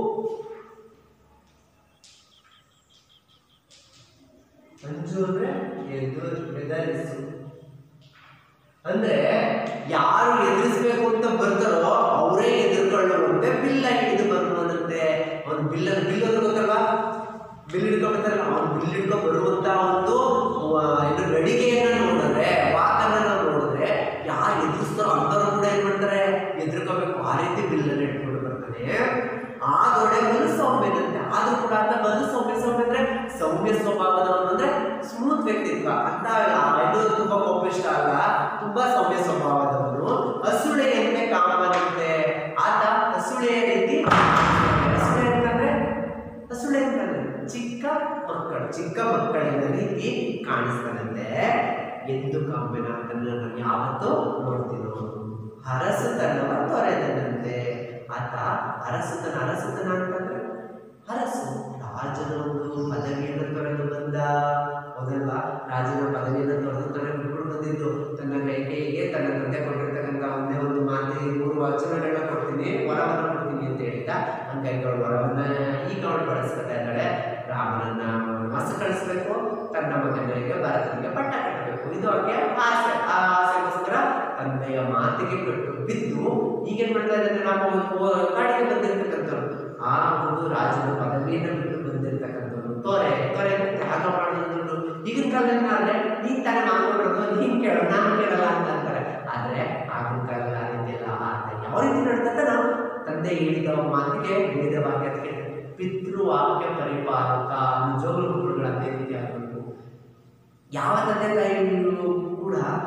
A: ಅಂಜು ಅಂದ್ರೆ ಎದು ಎದರಿಸು ಅಂದ್ರೆ ಯಾರು ಎದುರಿಸ್ಬೇಕು ಅಂತ ಬರ್ತಾರೋ ಅವರೇ ಎದುರ್ಕೊಳ್ಳುವಂತೆ ಬಿಲ್ಲ ಹಿಡಿದು ಬರುವಂತೆ ಅವನು ಬಿಲ್ಲನ್ನು ಬಿಲ್ ಅಂತ ಗೊತ್ತಲ್ವಾ ಬಿಲ್ ಹಿಡ್ಕೊಂಡ್ ಬರ್ತಾರಲ್ಲ ಅವ್ನು ಬಿಲ್ ಹಿಡ್ಕೊಂಡ್ ಬರುವಂತ ಒಂದು ಆ, ಇದು ನಡಿಗೆಯನ್ನ ನೋಡಿದ್ರೆ ವಾಕನ್ನ ನಾವು ನೋಡಿದ್ರೆ ಯಾರು ಎದುರಿಸ್ತಾರೋ ಅಂಥವ್ರು ಕೂಡ ಏನ್ ಮಾಡ್ತಾರೆ ಎದುರ್ಕೋಬೇಕು ಆ ರೀತಿ ಬಿಲ್ಲನ್ನು ಇಟ್ಕೊಂಡು ಬರ್ತಾನೆ ಆ ದೊಡ್ಡ ಸೌಮ್ಯದಂತೆ ಆದ್ರೂ ಕೂಡ ಅಂತ ಬಂದು ಸೌಮ್ಯ ಸೌಮ್ಯ ಅಂದ್ರೆ ಸೌಮ್ಯ ಸ್ವಭಾವದವನು ಅಂದ್ರೆ ಸ್ಮೂತ್ ವ್ಯಕ್ತಿತ್ವ ಅಂತ ಇದು ತುಂಬಾ ಕೋಪಿಷ್ಟ ಅಲ್ಲ ತುಂಬಾ ಸೌಮ್ಯ ಸ್ವಭಾವದವನು ಹಸುಳೆಯಂತೆ ಕಾಮನಂತೆ ಆತ ಹಸುಳೆಯ ರೀತಿ ಹಸುಳೆ ಅಂತಂದ್ರೆ ಹಸುಳೆ ಅಂತಂದ್ರೆ ಚಿಕ್ಕ ಮಕ್ಕಳು ಚಿಕ್ಕ ಮಕ್ಕಳಿನ ರೀತಿ ಕಾಣಿಸ್ತಾನಂತೆ ಎಂದು ಕಾಮ್ಯನ ಅದನ್ನ ನಾನು ಯಾವತ್ತೂ ನೋಡ್ತೀನೋ ಹರಸುತನವ ತೊರೆದನಂತೆ ಆತ ಅರಸುತನ ಅರಸುತನ ಅಂತಂದ್ರೆ ಅರಸು ರಾಜನ ಒಂದು ಪದವಿಯನ್ನು ತೊರೆದು ಬಂದ ಹೌದಲ್ವಾ ರಾಜನ ಪದವಿಯನ್ನು ತೊರೆದು ತನಗೆ ಬಿಟ್ಬಿಟ್ಟು ಬಂದಿದ್ದು ತನ್ನ ಕೈಕೇಯಿಗೆ ತನ್ನ ತಂದೆ ಕೊಟ್ಟಿರ್ತಕ್ಕಂಥ ಒಂದೇ ಒಂದು ಮಾತಿ ಮೂರು ವಚನಗಳನ್ನ ಕೊಡ್ತೀನಿ ವರವನ್ನ ಕೊಡ್ತೀನಿ ಅಂತ ಹೇಳಿದ ಹಂಗಾಗಿ ಅವಳು ವರವನ್ನ ಈಗ ಅವಳು ಬಳಸ್ಕೊತಾ ಇದ್ದಾಳೆ ರಾಮನನ್ನ ವನವಾಸ ಕಳಿಸ್ಬೇಕು ತನ್ನ ಮಗನಿಗೆ ಭರತನಿಗೆ ಪಟ್ಟ ಕಟ್ಟಬೇಕು ಇದು ಅವಕ್ಕೆ ಆಸೆ ಆ ಆಸೆಗೋಸ್ಕರ ತಂದೆಯ ಮಾತಿಗೆ ಕಟ್ಟು ಬಿದ್ದು ಈಗೇನ್ ಮಾಡ್ತಾ ಇದ್ದಾರೆ ನಾವು ಓ- ಕಾಡಿಗೆ ಬಂದಿರ್ತಕ್ಕಂಥವ್ರು ಆ ಒಂದು ರಾಜನ ಪದವಿಯನ್ನು ಬಿಟ್ಟು ಬಂದಿರ್ತಕ್ಕಂಥವ್ರು ತೊರೆ ತೊರೆ ಅಂತ ತ್ಯಾಗ ಮಾಡೋದು ಈಗಿನ ಕಾಲದಲ್ಲಿ ಆದ್ರೆ ನೀನ್ ತಾನೇ ಮಾಡ್ಕೊಂಡ್ರದು ನೀನ್ ಕೇಳೋ ನಾನು ಕೇಳಲ್ಲ ಅಂತ ಅಂತಾರೆ ಆದ್ರೆ ಆಗಿನ ಕಾಲದಲ್ಲಿ ಆ ರೀತಿ ಎಲ್ಲ ಆತ ಯಾವ ರೀತಿ ನಡ್ತಕ್ಕ ನಾವು ತಂದೆ ಹೇಳಿದ ಮಾತಿಗೆ ವೇದ ವಾಕ್ಯಕ್ಕೆ ಪಿತೃವಾಕ್ಯ ಪರಿಪಾಲಕ ನಿಜವಾಗ್ಲೂ ಗುರುಗಳು ಅದೇ ರೀತಿ ಆಗಬೇಕು ಯಾವ ತಂದೆ ತಾಯಿಗಳು ಕೂಡ ಮಕ್ಕಳ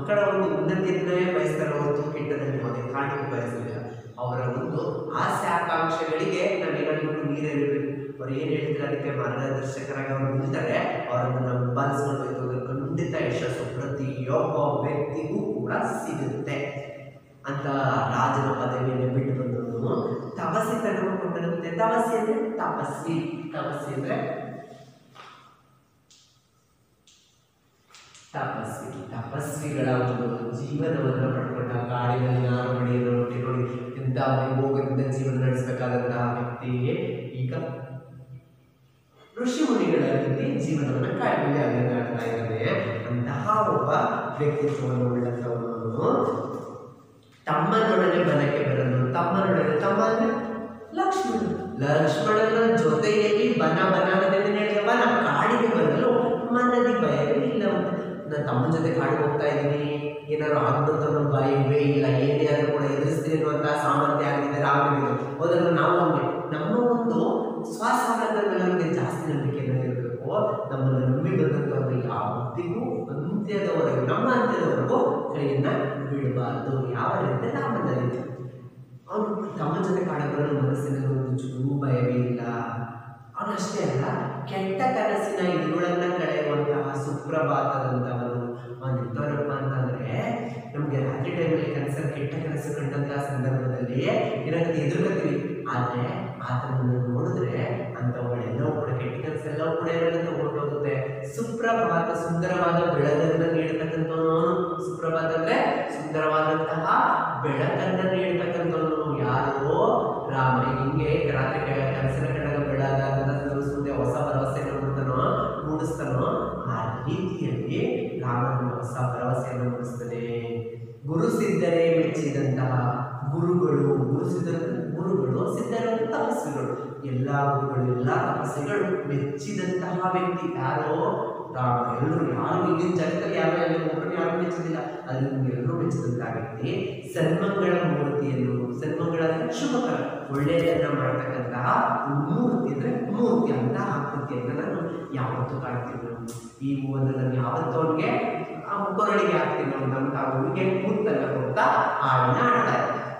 A: ಮಕ್ಕಳ ಒಂದು ಉನ್ನತಿಯನ್ನೇ ಬಯಸ್ತಾರೆ ಹೊರತು ಕೆಟ್ಟದಲ್ಲಿ ಯಾವುದೇ ಕಾರಣಕ್ಕೂ ಬಯಸಲಿಲ್ಲ ಅವರ ಒಂದು ಆಸೆ ಆಕಾಂಕ್ಷೆಗಳಿಗೆ ನಾವೇನಾದ್ರು ನೀರಿರಬೇಕು ಅವ್ರು ಏನು ಹೇಳ್ತಾರೆ ಅದಕ್ಕೆ ಮಾರ್ಗದರ್ಶಕರಾಗಿ ಅವರು ನಿಲ್ತಾರೆ ಅವರನ್ನು ನಾವು ಪಾಲಿಸ್ಕೊಂಡು ಹೋದ್ರೆ ಖಂಡಿತ ಯಶಸ್ಸು ಪ್ರತಿಯೊಬ್ಬ ವ್ಯಕ್ತಿಗೂ ಕೂಡ ಸಿಗುತ್ತೆ ಅಂತ ರಾಜನ ಪದವಿಯನ್ನು ಬಿಟ್ಟು ಬಂದವನು ತಪಸ್ಸಿ ಕೊಟ್ಟಿರುತ್ತೆ ತಪಸ್ಸಿ ಅಂದ್ರೆ ತಪಸ್ವಿ ತಪಸ್ಸಿ ಅಂದ್ರೆ ತಪಸ್ವಿ ತಪಸ್ವಿಗಳ ಒಂದು ಜೀವನವನ್ನು ಪಡ್ಕೊಂಡ ಕಾಡಿನಲ್ಲಿ ನಾರು ಮಡಿಯನ್ನು ರೊಟ್ಟಿ ನೋಡಿ ಇಂಥ ಹೋಗದಿಂದ ಜೀವನ ನಡೆಸಬೇಕಾದಂತಹ ವ್ಯಕ್ತಿ ಈಗ ಋಷಿ ಮುನಿಗಳ ರೀತಿ ಜೀವನವನ್ನು ಕಾಯ್ಕೊಂಡು ನಡೆಸ್ತಾ ಇದ್ದಾನೆ ಅಂತಹ ಒಬ್ಬ ವ್ಯಕ್ತಿತ್ವವನ್ನು ಉಳ್ಳಂತವನು ತಮ್ಮನೊಡನೆ ಬನಕ್ಕೆ ಬರಲು ತಮ್ಮನೊಡನೆ ತಮ್ಮ ಅಂದ್ರೆ ಲಕ್ಷ್ಮಣ ಲಕ್ಷ್ಮಣನ ಜೊತೆಯಲ್ಲಿ ಬನ ಬನದಲ್ಲಿ ನಡೆದ ವನ ಕಾಡಿಗೆ ಬರಲು ಮನದಿ ಭಯವೇ ಇಲ್ಲ ನನ್ನ ತಮ್ಮನ ಜೊತೆ ಕಾಡಿಗೆ ಹೋಗ್ತಾ ಇದ್ದೀನಿ ಏನಾದ್ರು ಆಗ್ಬಿಡುತ್ತೋ ಅನ್ನೋ ಭಯವೇ ಇಲ್ಲ ಏನೇ ಆದ್ರೂ ಕೂಡ ಎದುರಿಸ್ತೀನಿ ಅನ್ನುವಂತಹ ಸಾಮರ್ಥ್ಯ ಆಗಿದೆ ರಾಮನಿಗೆ ಹೋದ್ರೆ ನಾವು ಹಂಗೆ ನಮ್ಮ ಒಂದು ಸ್ವಸಾಮರ್ಥ್ಯದ ಮೇಲೆ ನಮಗೆ ಜಾಸ್ತಿ ನಂಬಿಕೆಯನ್ನು ಇರಬೇಕು ನಮ್ಮನ್ನು ನಂಬಿ ಬಂದಂಥವ್ರು ಯಾವತ್ತಿಗೂ ಅಂತ್ಯದವರೆಗೂ ನಮ್ಮ ಅಂತ್ಯದವರೆಗೂ ಕೈಯನ್ನ ಬಿಡಬಾರ್ದು ಯಾವ ರೀತಿ ರಾಮನ ರೀತಿ ಅವನು ತಮ್ಮ ಜೊತೆ ಕಾಡಬರಲು ಮನಸ್ಸಿನಲ್ಲಿ ಒಂದು ಚೂರು ಭಯವೇ ಇಲ್ಲ ಅವನಷ್ಟೇ ಅಲ್ಲ ಕೆಟ್ಟ ಕನಸಿನ ಇರುಳನ್ನ ಕಳೆಯುವಂತಹ ಸುಪ್ರಭಾತದಂತವನು ಅವನು ಎಂಥವನಪ್ಪ ಅಂತಂದ್ರೆ ನಮಗೆ ರಾತ್ರಿ ಟೈಮಲ್ಲಿ ಕನಸಲ್ಲಿ ಕೆಟ್ಟ ಕನಸು ಕಂಡಂತಹ ಸಂದರ್ಭದಲ್ಲಿ ಏನಾಗುತ್ತೆ ಎದುರುಗತ್ತೀವಿ ಆದ್ರೆ ಆತನನ್ನು ನೋಡಿದ್ರೆ ಅಂಥವುಗಳೆಲ್ಲವೂ ಕೂಡ ಕೆಟ್ಟ ಕನಸೆಲ್ಲವೂ ಕೂಡ ಏನಾಗುತ್ತೆ ಹೊರಟೋಗುತ್ತೆ ಸುಪ್ರಭಾತ ಸುಂದರವಾದ ಬೆಳಗನ್ನ ನೀಡತಕ್ಕಂಥವನು ಸುಪ್ರಭಾತ ಅಂದ್ರೆ ಸುಂದರವಾದಂತಹ ಬೆಳಕನ್ನ ನೀಡತಕ್ಕಂಥವನು ಯಾರೋ ರಾಮ ಹಿಂಗೆ ರಾತ್ರಿ ಕ- ಕನಸಿನ ಕಂಡಾಗ ಬೆಳಗಾದ ಮುಂದೆ ಹೊಸ ಭರವಸೆಯನ್ನು ಮೂಡ್ತಾನೋ ಮೂಡಿಸ್ತಾನೋ ಆ ರೀತಿಯಲ್ಲಿ ರಾಮನ ಹೊಸ ಭರವಸೆಯನ್ನು ಮೂಡಿಸ್ತಾನೆ ಗುರು ಸಿದ್ಧರೇ ಮೆಚ್ಚಿದಂತಹ ಗುರುಗಳು ಗುರು ಸಿದ್ಧರು ಗುರುಗಳು ಸಿದ್ಧರು ಅಂದ್ರೆ ತಪಸ್ವಿಗಳು ಎಲ್ಲ ಗುರುಗಳು ಎಲ್ಲ ತಪಸ್ವಿಗಳು ಮೆಚ್ಚಿದಂತಹ ವ್ಯಕ್ತಿ ಯಾರೋ ರಾಮ ಎಲ್ಲರೂ ಯಾರು ಈಗಿನ ಜಗತ್ತಲ್ಲಿ ಯಾರು ಎಲ್ಲ ಒಬ್ಬರನ್ನು ಯಾರು ಮೆಚ್ಚೋದಿಲ್ಲ ಅಲ್ಲಿ ಎಲ್ಲರೂ ಮೆಚ್ಚಿದಂತಹ ವ್ಯಕ್ತಿ ಸನ್ಮಂಗಳ ಮೂರ್ತಿಯನ್ನು ಸನ್ಮಂಗಳ ಅಂದ್ರೆ ಶುಭಕರ ಒಳ್ಳೆಯದನ್ನ ಮಾಡ್ತಕ್ಕಂತಹ ಮೂರ್ತಿ ಅಂದ್ರೆ ಮೂರ್ತಿ ಅಂತ ಆಕೃತಿಯನ್ನ ನಾನು ಯಾವತ್ತೂ ಕಾಣ್ತೀನಿ ನಾನು. ಈ ಒಂದು ನಾನು ಯಾವತ್ತೂ ಅವನಿಗೆ ಆ ಕೊರಳಿಗೆ ಹಾಕ್ತೀನಿ ಅಂತ ಅವನಿಗೆ ಕೂತಲ್ಲ ಅಂತ ಹಾಡನ್ನ ಹಾಡ್ತಾರೆ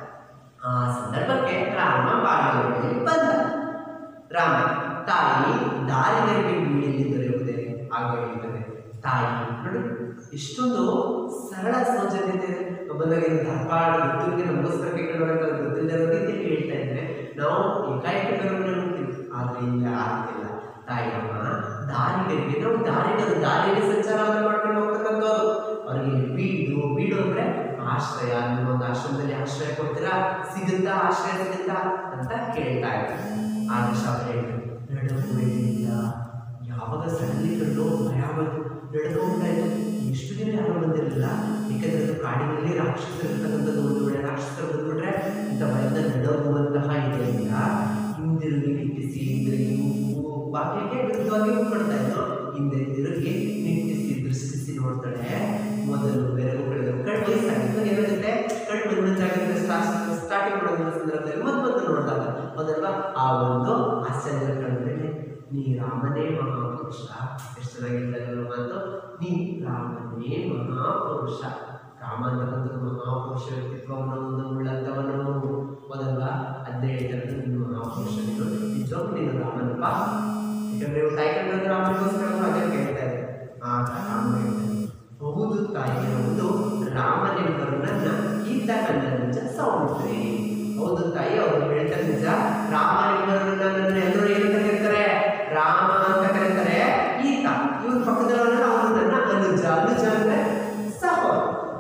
A: ಆ ಸಂದರ್ಭಕ್ಕೆ ರಾಮ ಬಾಗಿಲಲ್ಲಿ ಬಂದ ರಾಮ ತಾಯಿ ದಾರಿಗಳಿಗೆ ಬೀಳಿಯಲ್ಲಿ ದೊರೆಯುವುದೇ ಆಗ ಹೇಳ್ತದೆ ತಾಯಿ ನೋಡಿ ಇಷ್ಟೊಂದು ಸರಳ ಸೌಜನ್ಯತೆ ಇದೆ ಒಬ್ಬನಿಗೆ ಧಾರವಾಡ ಗೊತ್ತಿಗೆ ನಮಗೋಸ್ಕರ ಕೇಳಿರುವಂತ ಗೊತ್ತಿಲ್ಲದ ರೀತಿಯಲ್ಲಿ ಹೇಳ್ತಾ ಇದ್ರೆ ನಾವು ಏಕಾಏಕಿ ಬರೋಣ ನೋಡ್ತೀವಿ ಆದ್ರೆ ಇಲ್ಲ ಆಗ್ತಿಲ್ಲ ತಾಯಿ ಅಮ್ಮ ದಾರಿಗಳಿಗೆ ನಾವು ದಾರಿಗಳು ದಾರಿಯಲ್ಲಿ ಸಂಚಾರವನ್ನು ಮಾಡ್ಕೊಂಡು ಹೋಗ್ತಕ್ಕಂಥವ್ರು ಅವರಿಗೆ ಬೀಡು ಬೀಡು ಅಂದ್ರೆ ಆಶ್ರಯ ನಿಮ್ಮ ಒಂದು ಆಶ್ರಮದಲ್ಲಿ ಆಶ್ರಯ ಕೊಡ್ತೀರಾ ಸಿಗುತ್ತಾ ಆಶ್ರಯ ಸಿಗುತ್ತಾ ಅಂತ ಕೇಳ್ತಾ ಇದ್ದಾರೆ ಆಗ ಶಾಪ ಹೇಳ್ತಾರೆ ನಡುವೆಯಿಂದ ಯಾವಾಗ ಸಡನ್ಲಿ ಕಂಡು ಭಯ ಬಂತು ನಡ್ಕೊಂಡು ಹೋಗ್ತಾ ಇತ್ತು ಎಷ್ಟು ದಿನ ಯಾರು ಬಂದಿರಲಿಲ್ಲ ಯಾಕಂದ್ರೆ ಅದು ಕಾಡಿನಲ್ಲಿ ರಾಕ್ಷಸರು ಇರ್ತಕ್ಕಂಥದ್ದು ಒಂದು ವೇಳೆ ರಾಕ್ಷಸರು ಬಂದ್ಬಿಟ್ರೆ ಇಂಥ ಭಯದ ನಡಗುವಂತಹ ಇದೆಯಿಂದ ಹಿಂದಿರುಗಿ ನಿಟ್ಟಿಸಿ ಹಿಂದಿರುಗಿ ಉಪ್ಪು ಬಾಗಿಲಿಗೆ ವಿರುದ್ಧವಾಗಿ ಹೋಗ್ಕೊಳ್ತಾ ಇದ್ದು ಹಿಂದೆ ತಿರುಗಿ ನಿಟ್ಟಿಸಿ ದೃಷ್ಟಿಸಿ ನೋಡ್ತಾಳೆ ಮೊದಲು ಬೆರಗು ಕಳೆದ ಕಣ್ಣು ವಯಸ್ಸಾಗಿತ್ತು ಏನಾಗುತ್ತೆ ಕಣ್ಣು ಮಂಜಾಗಿರುತ್ತೆ ಸ್ಟಾರ್ಟಿಂಗ್ ಮಾಡೋದ್ರ ಸಂದರ್ಭದಲ್ಲಿ ಮತ್ತೆ ಮತ್ತೆ ನೋಡಿದಾಗ ಮೊದಲ ಆ ಒಂದು ಆಶ್ಚರ್ಯ ಕಂಡ್ರೆ ನೀ ರಾಮನೇ ಮಹಾಪುರುಷ ಎಷ್ಟು ಚೆನ್ನಾಗಿರ್ತದೆ ಮಾತು ನೀ ರಾಮನೇ ಮಹಾಪುರುಷ ರಾಮ ಅಂತಕ್ಕಂಥದ್ದು ಮಹಾಪುರುಷ ವ್ಯಕ್ತಿತ್ವವನ್ನು ಒಂದು ಉಳ್ಳಂಥವನು ಮೊದಲ ಅದೇ ಹೇಳ್ತಾರೆ ನೀನು ಮಹಾಪುರುಷ ನೀನು ನಿಜವಾಗ್ಲೂ ನೀನು ರಾಮನಪ್ಪ ಯಾಕಂದ್ರೆ ಇವ್ರು ತಾಯಿ ಕಂಡ್ರೆ ರಾಮನಿಗೋಸ್ಕರ ಅದೇ ಕೇಳ್ತಾ ಇದ್ದಾರೆ ಆಗ ರಾಮ ಹೇಳ್ತಾನೆ ಹೌದು ತಾಯಿ ಹೌದು ರಾಮನೆಂಬರು ನನ್ನ ಈತ ನನ್ನ ನಿಜ ಸೌಂದ್ರಿ ಹೌದು ತಾಯಿ ಅವರು ಹೇಳ್ತಾರೆ ನಿಜ ರಾಮನೆಂಬರು ನನ್ನನ್ನು ಎಲ್ಲರೂ ಏನಂತ ಕರೀತಾರೆ ರಾಮ ಅಂತ ಕರೀತಾರೆ ಈತ ಇವ್ರ ಪಕ್ಕದವರನ್ನ ಅವರು ನನ್ನ ಅನುಜ ಅನುಜ ಅಂದ್ರೆ ಸಹೋದರ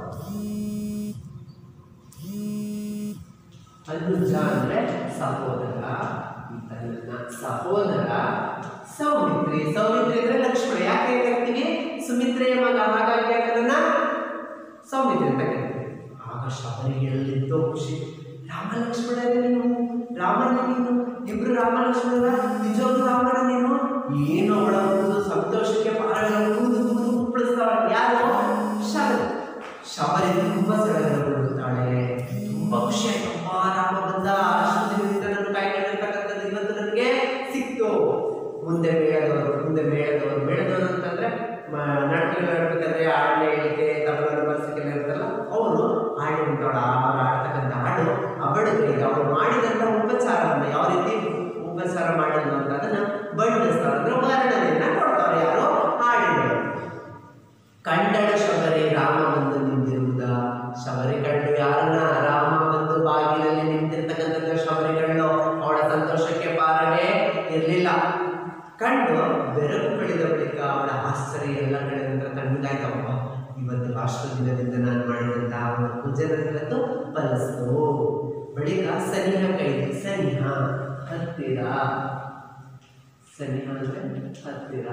A: ಅನುಜ ಅಂದ್ರೆ ಸಹೋದರ ಈತ ನನ್ನ ಸಹೋದರ ಸೌಮಿತ್ರಿ ಸೌಮಿತ್ರಿ ಅಂದ್ರೆ ಲಕ್ಷ್ಮಣ ಯಾಕೆ ಹೇಳ್ತೀವಿ ಸುಮಿತ್ರೆಯ ಮಗ ಹಾಗಾಗಿ ಅದನ್ನ ಸೌಮಿತ್ರಿ ಅಂತ ಕರೀತೀವಿ ಆಗ ಶಬರಿಗೆ ಎಲ್ಲಿದ್ದೋ ಖುಷಿ ರಾಮ ಲಕ್ಷ್ಮಣರೇ ನೀನು ರಾಮನ ನೀನು ಇಬ್ರು ರಾಮ ಲಕ್ಷ್ಮಣರ ನಿಜವಾಗ್ಲೂ ರಾಮನ ನೀನು ಏನು ಅವಳ ಒಂದು ಸಂತೋಷಕ್ಕೆ ಪಾರಗಳ ಕೂದು ಕೂದು ಕುಪ್ಪಳಿಸ್ತಾಳ ಯಾರು ಶಬರಿ ಶಬರಿ ತುಂಬಾ ಸಡಗರಗೊಳ್ಳುತ್ತಾಳೆ ತುಂಬಾ ಖುಷಿ ಆಯ್ತು ಅಮ್ಮ ರಾಮ ಬಂದ ಅಷ್ಟು ದಿನದಿಂದ ನನ್ನ ಕಾಯ್ಕೊಂಡಿರ್ತಕ್ಕಂಥದ್ದು ಇವತ್ತು ನನಗೆ ಸಿಕ್ತು ಮುಂದೆ ಮೇಳದವರು ಮುಂದೆ ಮೇಳದವರು ಮೇಳದವರು ಅಂತಂದ್ರೆ ಮ- ನಾಟಕಗಳು ಆಡ್ಬೇಕಾದ್ರೆ ಆಡನೆ ಹೇಳಿಕೆ ತಬಲನ್ನು ಕ್ಲಾಸಿಕ್ ಎಲ್ಲ ಇರ್ತಾರಲ್ಲ ಅವರು ಹಾಡು ಉಂಟಾಡ ಅವ್ರು ಆಡ್ತಕ್ಕಂಥ ಹಾಡು ಅಬಡುಗೈಗೆ ಅವರು ಮಾಡಿದಂಥ ಉಪಚಾರವನ್ನು ಯಾವ ರೀತಿ ಉಪಚಾರ ಮಾಡಿದ್ರು ಅಂತ ಅದನ್ನ ಬಣ್ಣಿಸ್ತಾರೆ ಅಂದ್ರೆ ವರ್ಣನೆಯನ್ನ ಕೊಡ್ತಾರೆ ಯಾರು ಹಾಡಿನವರು ಕಂಡಳ ಶಬರಿ ರಾಮ ಬಂದು ನಿಂತಿರುವುದ ಶಬರಿ ಕಂಡು ಯಾರನ್ನ ರಾಮ ಬಂದು ಬಾಗಿಲಲ್ಲಿ ನಿಂತಿರ್ತಕ್ಕಂಥ ಶಬರಿಗಳು ಅವಳ ಸಂತೋಷಕ್ಕೆ ಪಾರವೇ ಇರಲಿಲ್ಲ ಕಂಡು ಬೆರಕು ಕಳೆದ ಬಳಿಕ ಅವಳ ಆಶ್ಚರ್ಯ ಎಲ್ಲ ಕಡೆ ನಂತರ ಕಣ್ಣಿಗಾಯ್ತಪ್ಪ ಇವತ್ತು ರಾಷ್ಟ್ರ ದಿನದಿಂದ ನಾನು ಮಾಡಿದಂತಹ ಅವಳ ಪೂಜೆ ನನಗಂತೂ ಫಲಿಸ್ತು ಬಳಿಕ ಸನಿಹ ಕೈದು ಸನಿಹ ಹತ್ತಿರ ಸನಿಹ ಅಂದ್ರೆ ಹತ್ತಿರ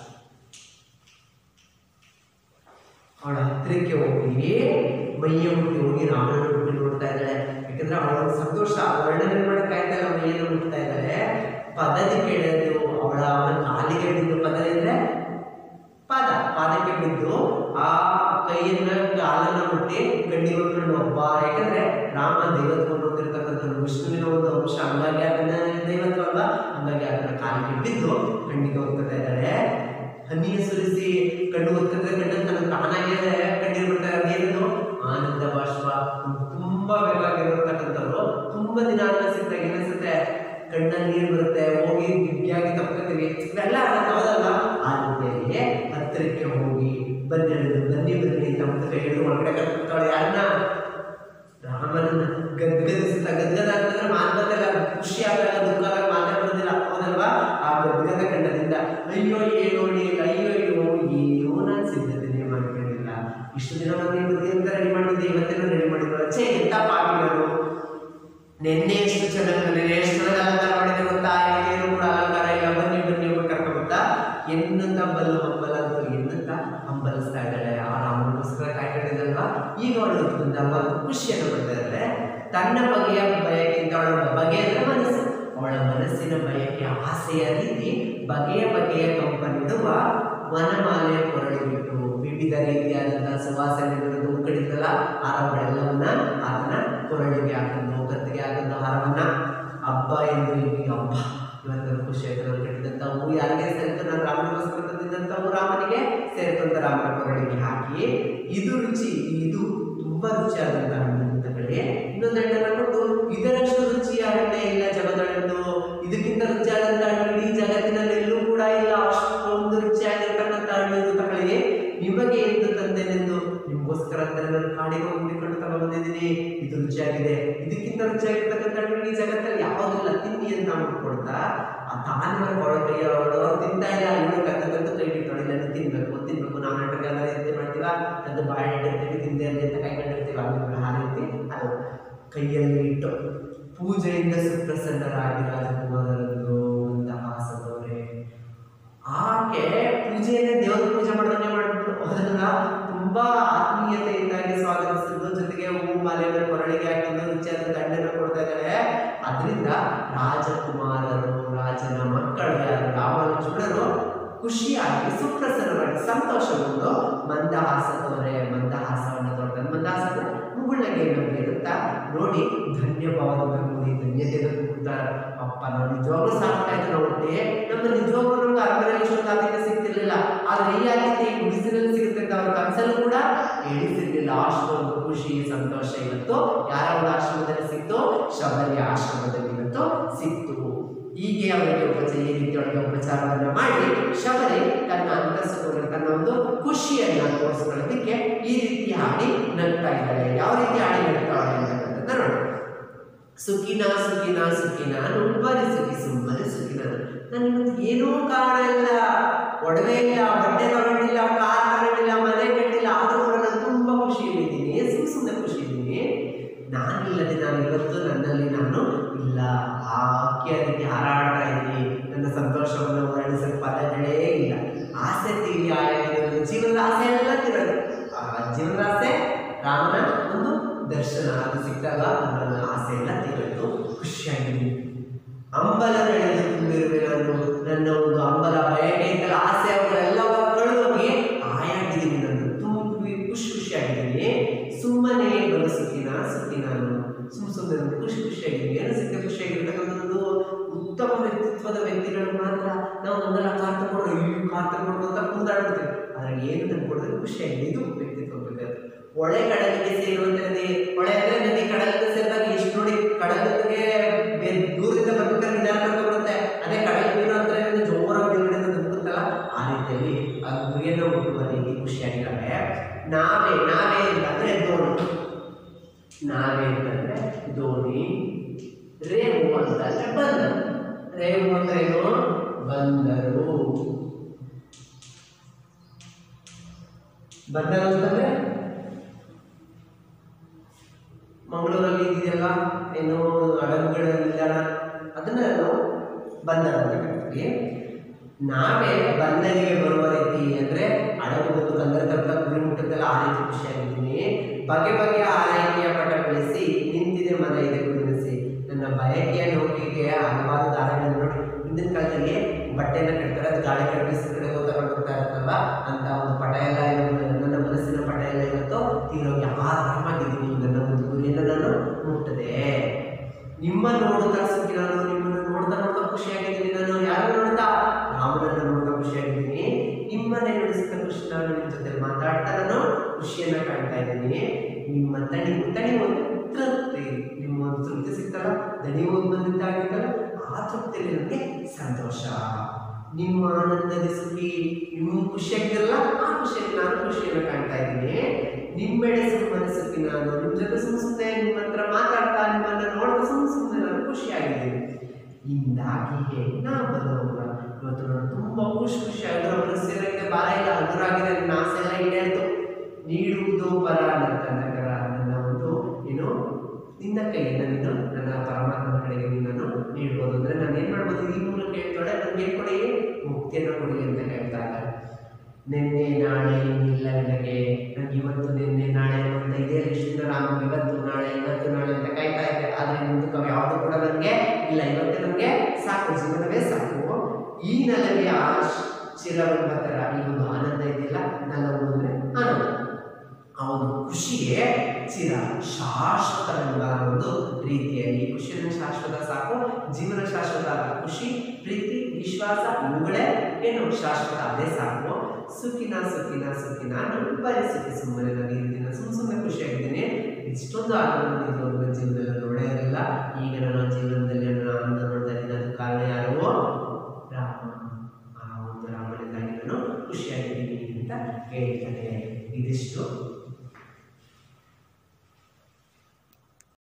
A: ಅವಳ ಹತ್ತಿರಕ್ಕೆ ಹೋಗಿ ಮೈಯ ಮುಟ್ಟಿ ಹೋಗಿ ರಾಮನ ಮುಟ್ಟಿ ನೋಡ್ತಾ ಇದ್ದಾಳೆ ಯಾಕಂದ್ರೆ ಅವಳ ಸಂತೋಷ ವರ್ಣನೆ ಮಾಡಕ್ ಆಯ್ತಾ ಇಲ್ಲ ಮೈಯನ್ನು ಮುಟ್ತಾ ಇದ್ದಾಳೆ ಪದದಿ ಕೆಳದು ಅವಳ ಅವನ ಕಾಲಿಗೆ ಬಿದ್ದು ಪದದಿ ಅಂದ್ರೆ ಪಾದ ಪಾದಕ್ಕೆ ಬಿದ್ದು ಆ ಕೈಯನ್ನ ಕಾಲನ್ನ ಮುಟ್ಟಿ ಗಂಡಿ ಹೊತ್ಕೊಂಡು ಒಬ್ಬ ಯಾಕಂದ್ರೆ ರಾಮ ದೈವತ್ಕೊಂಡು ಹೋಗಿರ್ತಕ್ಕಂಥದ್ದು ವಿಷ್ಣುವಿನ ಒಂದು ಅಂಶ ಹಂಗಾಗಿ ಅದನ್ನ ದೈವತ್ವ ಅಲ್ಲ ಹಂಗಾಗಿ ಅದನ್ನ ಕಾಲಿಗೆ ಬಿದ್ದು ಕಣ್ಣಿಗೆ ಹೋಗ್ತಾ ಇದ್ದಾಳೆ ಹನಿಯ ಸುರಿಸಿ ಕಣ್ಣು ಒತ್ತಂದ್ರೆ ಕಣ್ಣು ತನ್ನ ತಾನಾಗೆ ಕಣ್ಣೀರು ಬಿಡ್ತಾರೆ ಅದೇನು ಆನಂದ ಬಾಷ್ಪ ತುಂಬಾ ಬೇಕಾಗಿರತಕ್ಕಂಥವ್ರು ತುಂಬಾ ದಿನ ಅನ್ನ ಸಿಗ್ತಾರೆ ಏನಿಸುತ್ತೆ ಕಣ್ಣಲ್ಲಿ ನೀರು ಬರುತ್ತೆ ಹೋಗಿ ದಿವ್ಯಾಗಿ ತಪ್ಕೊತೀವಿ ಇವೆಲ್ಲ ಹೌದಲ್ಲ ಆ ರೀತಿಯಾಗಿ ಹತ್ತಿರಕ್ಕೆ ಹೋಗಿ ಬನ್ನಿ ಹೇಳಿದ್ರು ಬನ್ನಿ ಬನ್ನಿ ತಮ್ಮ ಕೈ ಹಿಡಿದು ಒಳಗಡೆ ಕರ್ಕೊತಾಳೆ ಯಾರನ್ನ ರಾಮನನ್ನ ಗದ್ಗದಿಸುತ್ತ ಗದ್ಗದ ಅಂತಂದ್ರೆ ಮಾತಲ್ಲ ಖುಷಿ ಆದಾಗ ದುಃಖ ಆದಾಗ ಮಾತೇ ಬರೋದಿಲ್ಲ ಹೌದಲ್ವಾ ಆ ಗದ್ಗದ ಕಂಡದಿಂದ ಅಯ್ಯೋ ಏನೋ ನೀನು ಅಯ್ಯೋ ಅಯ್ಯೋ ಏನೋ ನಾನು ಸಿದ್ಧತೆನೇ ಮಾಡ್ಕೊಂಡಿಲ್ಲ ಇಷ್ಟು ದಿನ ಮಂದಿ ಬುದ್ಧಿ ಅಂತ ರೆಡಿ ಮಾಡಿದ್ದೆ ಇವತ್ತೇನೋ ರೆಡಿ ಮಾಡಿದ್ರು ಛೇ ಎಂತ ಪಾಪಿಗಳು ನಿನ್ನೆ ಎಷ್ಟು ಚೆನ್ನಾಗಿ ನೆನ್ನೆ ಎಷ್ಟು ಚೆನ್ನಾಗಿ ಅಲಂಕಾರ ಮಾಡಿದೆ ಗೊತ್ತಾ ಏನು ಕೂಡ ಅಲಂಕಾರ ಇಲ್ಲ ಬನ್ನಿ ಬನ್ನಿ ಅಂತ ಕರ್ಕೊಂಡ್ಬಿಟ್ಟ ಎನ್ನುತ್ತ ಬಲ್ಲು ಹಂಬಲ ಅಂತ ಎನ್ನುತ್ತ ಹಂಬಲಿಸ್ತಾ ಇದ್ದಾಳೆ ಆ ರಾಮನಿಗೋಸ್ಕರ ಕಾಯ್ಕೊಂಡಿದ್ದಲ್ವಾ ಈಗ ಅವಳು ಬಂದ ಖುಷಿಯನ್ನು ಪಡ್ತಾ ಇದ್ದಾಳೆ ತನ್ನ ಬಗೆಯ ಬಯಕೆಗಿಂತ ಅವಳ ಬಗೆ ಅಂದ್ರೆ ಮನಸ್ಸು ಅವಳ ಮನಸ್ಸಿನ ಬಯಕೆ ಆಸೆಯ ರೀತಿ ಬಗೆಯ ಬಗೆಯ ಕಂಪನಿಡುವ ವನಮಾಲೆ ಕೊರಳಿ ಬಿಟ್ಟು ವಿವಿಧ ರೀತಿಯಾದಂತಹ ಸುವಾಸನೆಗಳು ಕಡಿತಲ್ಲ ಹಾರಗಳೆಲ್ಲವನ್ನ ಆತನ ಕೊರಳಿಗೆ ಹಾಕೊಂಡು ಕತ್ತಿಗೆ ಹಾಕೊಂಡ ಹಾರವನ್ನ ಹಬ್ಬ ಎಂದು ಇಲ್ಲಿ ಹಬ್ಬ ಇವತ್ತು ಖುಷಿ ಆಯ್ತು ನಾನು ಕಟ್ಟಿದಂತ ಹೂ ಯಾರಿಗೆ ಸೇರಿತು ನಾನು ರಾಮನಿಗೋಸ್ಕರ ತಂದಿದ್ದಂತ ಹೂ ರಾಮನಿಗೆ ಸೇರಿತು ಅಂತ ರಾಮನ ಕೊರಳಿಗೆ ಹಾಕಿ ಇದು ರುಚಿ ಇದು ತುಂಬಾ ರುಚಿಯಾದಂತಹ ಹಣ್ಣು ಅಂತ ಹೇಳಿ ಇನ್ನೊಂದು ಹಣ್ಣನ್ನ ಕೊಟ್ಟು ಇದರಷ್ಟು ರುಚಿಯ ಹಣ್ಣೆ ಇಲ್ಲ ಜಗದಳೆಂದು ಇದಕ್ಕಿಂತ ರುಚಿಯಾದಂತ ಹಣ್ಣು ಇಡೀ ಜಗತ್ತಿನಲ್ಲಿ ಎಲ್ಲೂ ಕೂಡ ಇಲ್ಲ ಅಷ್ಟೊಂದು ರುಚಿಯಾಗಿರ್ತಕ್ಕಂಥ ಹಣ್ಣು ಇದು ತಗೊಳ್ಳಿ ನಿಮಗೆ ಎಂದು ತಂದೆನೆಂದು ನಿಮಗೋಸ್ಕರ ಅಂತ ನಾನು ಕಾಡಿಗೆ ಹೋಗಿಕೊಂಡು ತಗೊಂಡ್ಬಂದಿದ್ದೀನಿ ಇದು ರುಚಿಯಾಗಿದೆ ಇದಕ್ಕಿಂತ ರುಚಿಯಾಗಿರ್ತಕ್ಕಂಥ ಹಣ್ಣು ಈ ಜಗತ್ತಲ್ಲಿ ಯಾವುದಿಲ್ಲ ತಿನ್ನಿ ಅಂತ ಅವ್ನು ಕೊಡ್ತಾ ಆ ತಾನೇ ಕೊಳ ಕೈ ಅವಳು ತಿಂತಾ ಇಲ್ಲ ಇವಳು ಕದ್ದು ಕದ್ದು ಕೈ ಬಿಟ್ಟವಳು ಇಲ್ಲ ತಿನ್ಬೇಕು ತಿನ್ಬೇಕು ನಾವು ನಾಟಕ ರೀತಿ ಮಾಡ್ತೀವ ಅದು ಬಾಳೆ ಇಟ್ಟಿರ್ತೀವಿ ತಿಂದೆ ಅಲ್ಲಿ ಅಂತ ಕೈ ಕಂಡಿರ್ತೀವಿ ಅಲ್ಲಿ ಆ ರೀತಿ ಅದು ಕೈಯಲ್ಲಿ ಇಟ್ಟು ಪೂಜೆಯಿಂದ ಸುಪ್ರಸನ್ನರಾಗಿ ರಾಜಕುಮಾರರನ್ನು ಮಂದಹಾಸದವರೇ ಆಕೆ ಪೂಜೆಯನ್ನೇ ದೇವರ ಪೂಜೆ ಮಾಡೋದನ್ನೇ ಮಾಡ್ಬಿಟ್ಟು ಅದನ್ನ ತುಂಬಾ ಆತ್ಮೀಯತೆಯಿಂದಾಗಿ ಸ್ವಾಗತಿಸಿದ್ದು ಜೊತೆಗೆ ಹೂ ಮಾಲೆಯನ್ನು ಕೊರಳಿಗೆ ಹಾಕಿದ್ದು ರುಚಿಯಾದ ದಂಡನ್ನು ಕೊಡ್ತಾ ಇದ್ದಾಳೆ ಅದರಿಂದ ರಾಜಕುಮಾರರು ರಾಜನ ಮಕ್ಕಳು ಯಾರು ರಾಮ ಲಕ್ಷ್ಮಣರು ಖುಷಿಯಾಗಿ ಸುಪ್ರಸನ್ನವಾಗಿ ಸಂತೋಷಗೊಂಡು ಮಂದಹಾಸದವರೇ ಮಂದಹಾಸವನ್ನು ತೊಡ್ತಾರೆ ಮಂದಹಾಸ ಅಂದ್ರೆ ಮುಗುಳ್ನಗೆ ನಮಗೆ ಇರುತ್ತಾ ನೋಡಿ ಧನ್ಯಭಾವದಿಂದ ನೋಡಿ ಧನ್ಯತೆಯಿಂದ ಕೂಡ್ತಾರೆ ಅಪ್ಪ ನಾವು ನಿಜವಾಗ್ಲೂ ಸಾಕ್ತಾ ಇದ್ರು ನೋಡ್ತಿ ನಮ್ಮ ನಿಜವಾಗ್ಲೂ ನಮ್ಗೆ ಅರಮನೆಯಲ್ಲಿ ಇಷ್ಟೊಂದು ಆದ್ಯತೆ ಸಿಗ್ತಿರ್ಲಿಲ್ಲ ಆದ್ರೆ ಈ ಆದ್ಯತೆ ಈ ಗುಡಿಸಿನಲ್ಲಿ ಸಿಗುತ್ತೆ ಅಂತ ಅವ್ರ ಕನಸಲ್ಲೂ ಕೂಡ ಎಣಿಸಿರ್ಲಿಲ್ಲ ಅಷ್ಟೊಂದು ಖುಷಿ ಸಂತೋಷ ಇವತ್ತು ಯಾರ ಒಂದು ಆಶ್ರಮದಲ್ಲಿ ಸಿಕ್ತು ಶಬರಿಯ ಆಶ್ರಮದಲ್ಲಿ ಇವತ್ತು ಸಿಕ್ತು ಹೀಗೆ ಅವರಿಗೆ ಉಪಚಾರ ಈ ರೀತಿಯೊಳಗೆ ಉಪಚಾರವನ್ನ ಮಾಡಿ ಶಬರಿ ತನ್ನ ಅಂತಸ್ಸುಗಳ ತನ್ನ ಒಂದು ಖುಷಿಯನ್ನ ತೋರಿಸ್ಕೊಳ್ಳೋದಕ್ಕೆ ಈ ರೀತಿ ಹಾಡಿ ನಗ್ತಾ ಇದ್ದಾಳೆ ಯಾವ ರೀತಿ ಹಾಡಿ ನಗ್ತಾಳೆ ಅಂತಕ್ಕಂಥದ್ದನ್ನ ನೋಡೋಣ ಸುಖಿನ ಸುಖಿನ ಸುಖಿನ ನುಬ್ಬರಿ ಸುಖಿ ಸುಮ್ಮನೆ ಸುಖಿನ ನನಗೆ ಏನೂ ಕಾರಣ ಇಲ್ಲ ಒಡವೆ ಇಲ್ಲ ಬಟ್ಟೆ ತಗೊಂಡಿಲ್ಲ ಕಾರ್ ತಗೊಂಡಿಲ್ಲ ಮನೆ ಕಟ್ಟಿಲ್ಲ ಆದ್ರೂ ಕೂಡ ನಾನು ತುಂಬಾ ಖುಷಿಯಲ್ಲಿದ್ದೀನಿ ಸುಮ್ ಸುಮ್ಮನೆ ಖುಷಿ ಇದ್ದೀನಿ ನಾನಿಲ್ಲದೆ ನಾನು ಇವತ್ತು ನನ್ನಲ್ಲಿ ನಾನು ಇಲ್ಲ ಆ ಅಕ್ಕಿಯ ರೀತಿ ಹಾರಾಡ್ತಾ ಇದ್ದೀನಿ ನನ್ನ ಸಂತೋಷವನ್ನು ವರ್ಣಿಸಲು ಪದಗಳೇ ಇಲ್ಲ ಆಸೆ ತೀರಿ ಆಯಾಗಿರೋದು ಜೀವನದ ಆಸೆ ಎಲ್ಲ ತಿರೋದು ಆ ಜೀವನದ ಆಸೆ ರಾಮನ ಒಂದು ದರ್ಶನ ಅದು ಸಿಕ್ಕಾಗ ನನ್ನ ಆಸೆ ಎಲ್ಲ ತೀರೋದು ಖುಷಿಯಾಗಿದ್ದೀನಿ ಅಂಬಲ ನಡೆದು ತುಂಬಿರುವೆ ನಾನು ನನ್ನ ಒಂದು ಅಂಬಲ ಬಯಕೆ ಇದ್ದಲ್ಲ ಆಸೆ ಅವುಗಳೆಲ್ಲ ಕಳೆದೋಗಿ ಆಯಾಗಿದ್ದೀನಿ ನಾನು ತುಂಬಿ ಖುಷಿ ಖುಷಿಯಾಗಿದ್ದೀನಿ ಸುಮ್ಮನೆ ಬಲು ಸುಖಿನ ಸುಖಿ ನಾನು ಸುಮ್ ಸುಮ್ಮನೆ ಒಂದು ಖುಷಿ ಖುಷಿಯಾಗಿದ್ದೀನಿ ಏನು ಸಿಕ್ಕ ಖುಷಿಯಾಗಿರ್ತಕ್ಕಂಥದ್ದು ಉತ್ತಮ ವ್ಯಕ್ತಿತ್ವದ ವ್ಯಕ್ತಿಗಳು ಮಾತ್ರ ನಾವು ಒಂದಲ್ಲ ಕಾರ್ ತಗೊಂಡ್ರು ಈ ಕಾರ್ ತಗೊಂಡು ಅಂತ ಕುಂದಾಡ್ಬಿಡ್ತೀವಿ ಆದ್ರೆ ಏನು ತಂದ್ಕೊಡಿದ್ರೆ ಖುಷಿಯಾಗಿದೆ ಇದು ವ್ಯಕ್ತಿತ್ವ ಬಗ್ಗೆ ಹೊಳೆ ಕಡಲಿಗೆ ಸೇರುವಂತ ನದಿ ಹೊಳೆ ಅಂದ್ರೆ ನದಿ ಕಡಲಿಗೆ ಸೇರಿದಾಗ ಎಷ್ಟು ನೋಡಿ ಕಡಲಿಗೆ ಬೇರೆ ದೂರದಿಂದ ಬರ್ಬೇಕಾದ್ರೆ ನಿಧಾನ ಮಾಡ್ಕೊಂಡು ಬರುತ್ತೆ ಅದೇ ಕಡಲಿಗೆ ಏನೋ ಹತ್ರ ಇರೋದು ಜೋರಾಗಿ ಮೇಲ್ಗಡೆಯಿಂದ ಧುಮುಕುತ್ತಲ್ಲ ಆ ರೀತಿಯಲ್ಲಿ ಅದು ಗುರಿಯನ್ನು ಮುಟ್ಟುವ ರೀತಿ ಖುಷಿಯಾಗಿದ್ದಾಳೆ ನಾವೇ ನಾವೇ ಅಂತಂದ್ರೆ ದೋಣಿ ನಾವೇ ಅಂತಂದ್ರೆ ದೋಣಿ ರೇವು ಅಂತಂದ್ರೆ ಬಂದರು ರೇವು ಅಂದ್ರೆ ಏನು ಬಂದರು ಬಂದರು ಅಂತಂದ್ರೆ ಮಂಗಳೂರಲ್ಲಿ ಇದೆಯಲ್ಲ ಏನು ಹಡಗುಗಳ ನಿಲ್ದಾಣ ಅದನ್ನ ನಾವು ಬಂದರ ಅಂತ ಕರಿತೀವಿ ನಾವೇ ಬಂದರಿಗೆ ಬರುವ ರೀತಿ ಅಂದ್ರೆ ಹಡಗು ಮತ್ತು ಬಂದರ ತನಕ ಗುರಿ ಮುಟ್ಟುತ್ತಲ್ಲ ಆ ರೀತಿ ಖುಷಿಯಾಗಿದ್ದೀನಿ ಬಗೆ ಬಗೆಯ ಆರೈಕೆಯ ಪಟ ಬೆಳೆಸಿ ನಿಂತಿದೆ ಮನ ಇದೆ ಕುದಿಸಿ ನನ್ನ ಬಯಕೆಯ ನೌಕೆಗೆ ಹಲವಾರು ದಾರಿಗಳನ್ನು ನೋಡಿ ಹಿಂದಿನ ಕಾಲದಲ್ಲಿ ಬಟ್ಟೆನ ಕಟ್ತಾರೆ ಅದು ಗಾಳಿ ಕಟ್ಟಿಸಿ ಕಡೆ ಹೋಗ್ತಾ ಹೋಗ್ತಾ ಇರುತ್ತಲ್ಲ ಅಂತ ಒಂದು ಪಟ ಎಲ್ಲ ಏನು ನನ್ನ ಮನಸ್ಸಿನ ಪಟ ಎಲ್ಲ ಇವತ್ತು ತೀರೋಗಿ ಆರಾಮಾಗಿದ್ದೀನಿ ನನ್ನ ಒಂದು ಗುರಿಯನ್ನು ನಾನು ಮುಟ್ಟದೆ ನಿಮ್ಮ ನೋಡುತ್ತಾ ಸುಖಿ ನಾನು ನಿಮ್ಮನ್ನು ನೋಡ್ತಾ ನೋಡ್ತಾ ಖುಷಿಯಾಗಿದ್ದೀನಿ ನಾನು ಯಾರು ನೋಡ್ತಾ ರಾಮನನ್ನು ನೋಡ್ತಾ ಖುಷಿಯಾಗಿದ್ದೀನಿ ನಿಮ್ಮನ್ನೇ ನುಡಿಸ್ತಾ ಖುಷಿ ನಾನು ನಿಮ್ಮ ಜೊತೆ ಮಾತಾಡ್ತಾ ನಾನು ಖುಷಿಯನ್ನ ಕಾಣ್ತಾ ಇದ್ದೀನಿ ನಿಮ್ಮ ತಣಿ ತಣಿ ಒಂದು ತೃಪ್ತಿ ನಿಮ್ಮ ಒಂದು ತೃಪ್ತಿ ಸಿಗ್ತಲ್ಲ ದಣಿ ಒಂದು ಬಂದಿದ್ದಾಗಿತ್ತಲ್ಲ ಆ ತೃಪ್ತಿಯಲ್ಲಿ ನನಗೆ ಸಂತೋಷ ನಿಮ್ಮ ಆನಂದದ ಸುಖಿ ನಿಮ್ಮ ಖುಷಿಯಾಗಿರಲ್ಲ ಆ ಖುಷಿಯಲ್ಲಿ ನಾನು ಖುಷಿಯನ್ನು ಕಾಣ್ತಾ ಇದ್ದೀನಿ ನಿಮ್ಮೆಡೆ ಸುಮ್ಮನೆ ಸುಖಿ ನಾನು ನಿಮ್ಮ ಜೊತೆ ಸುಮ್ಮ ಸುಮ್ಮನೆ ನಿಮ್ಮ ಹತ್ರ ಮಾತಾಡ್ತಾ ನಿಮ್ಮನ್ನ ನೋಡ್ತಾ ಸುಮ್ಮ ಸುಮ್ಮನೆ ನಾನು ಖುಷಿಯಾಗಿದ್ದೀನಿ ಹಿಂದಾಗಿ ನಾ ಬದಲೋಗ ಇವತ್ತು ನಾನು ತುಂಬ ಖುಷಿ ಖುಷಿಯಾಗಿರೋ ಮನಸ್ಸಿನಕ್ಕೆ ಭಾರ ಇಲ್ಲ ಹಗುರಾಗಿದೆ ನನ್ನ ಆಸೆ ಎಲ್ಲ ಈಡೇರಿತು ನೀಡುವುದು ಪರ ನನ್ನಕರ ನನ್ನ ಒಂದು ಏನು ನಿನ್ನ ಕೈಯಿಂದ ನೀನು ನನ್ನ ಪರಮಾತ್ಮನ ಕಡೆಗೆ ನಿನ್ನನ್ನು ನೀಡ್ಬೋದು ಅಂದ್ರೆ ನಾನು ಏನ್ ಮಾಡ್ಬೋದು ಈ ಮೂಲಕ ಹೇಳ್ತಾಳೆ ನನಗೆ ಏನ್ ಕೊಡಿ ಮುಕ್ತಿಯನ್ನು ಕೊಡಿ ಅಂತ ಹೇಳ್ತಾ ಇದ್ದಾರೆ ನಿನ್ನೆ ನಾಳೆ ಇಲ್ಲ ನನಗೆ ನನಗೆ ಇವತ್ತು ನಿನ್ನೆ ನಾಳೆ ಅಂತ ಇದೇ ಲಿಸ್ಟಿಂದ ನಾನು ಇವತ್ತು ನಾಳೆ ಇವತ್ತು ನಾಳೆ ಅಂತ ಕಾಯ್ತಾ ಇದ್ದೆ ಆದ್ರೆ ಮುಂದಕ್ಕೆ ಅವು ಯಾವುದು ಕೂಡ ನನಗೆ ಇಲ್ಲ ಇವತ್ತೇ ನನಗೆ ಸಾಕು ಜೀವನವೇ ಸಾಕು ಈ ನನಗೆ ಆ ಚಿರವೆಂಬ ಥರ ಈ ಒಂದು ಆನಂದ ಇದೆಯಲ್ಲ ನಲವು ಅಂದ್ರೆ ಆನಂದ ಆ ಒಂದು ಖುಷಿಗೆ ಚಿರ ಶಾಶ್ವತವೆಂಬ ಒಂದು ರೀತಿಯಲ್ಲಿ ಖುಷಿಯನ್ನು ಶಾಶ್ವತ ಸಾಕು ಜೀವನ ಶಾಶ್ವತ ಅಲ್ಲ. ಖುಷಿ ಪ್ರೀತಿ ವಿಶ್ವಾಸ ಇವುಗಳೇ ಏನು ಶಾಶ್ವತ ಅದೇ ಸಾಕು ಸುಖಿನ ಸುಖಿನ ಸುಖಿನ ನಾನು ಬರೀ ಸುಖಿ ಸುಮ್ಮನೆ ನಾನು ಇರ್ತೀನಿ ಸುಮ್ಮ ಸುಮ್ಮನೆ ಖುಷಿಯಾಗಿದ್ದೀನಿ ಇಷ್ಟೊಂದು ಆನಂದ ಇದು ನನ್ನ ಜೀವನದಲ್ಲಿ ನೋಡೇ ಇರಲಿಲ್ಲ ಈಗ ನನ್ನ ಜೀವನದಲ್ಲಿ ನಾನು ಆನಂದ ನೋಡ್ತಾ ಇದ್ದೀನಿ ಅದಕ್ಕೆ ಕಾರಣ ಯಾರು ರಾಮ ಆ ಒಂದು ರಾಮನಿಂದಾಗಿ ನಾನು ಖುಷಿಯಾಗಿದ್ದೀನಿ ಅಂತ ಹೇಳ್ತಾನೆ ಇದಿಷ್ಟು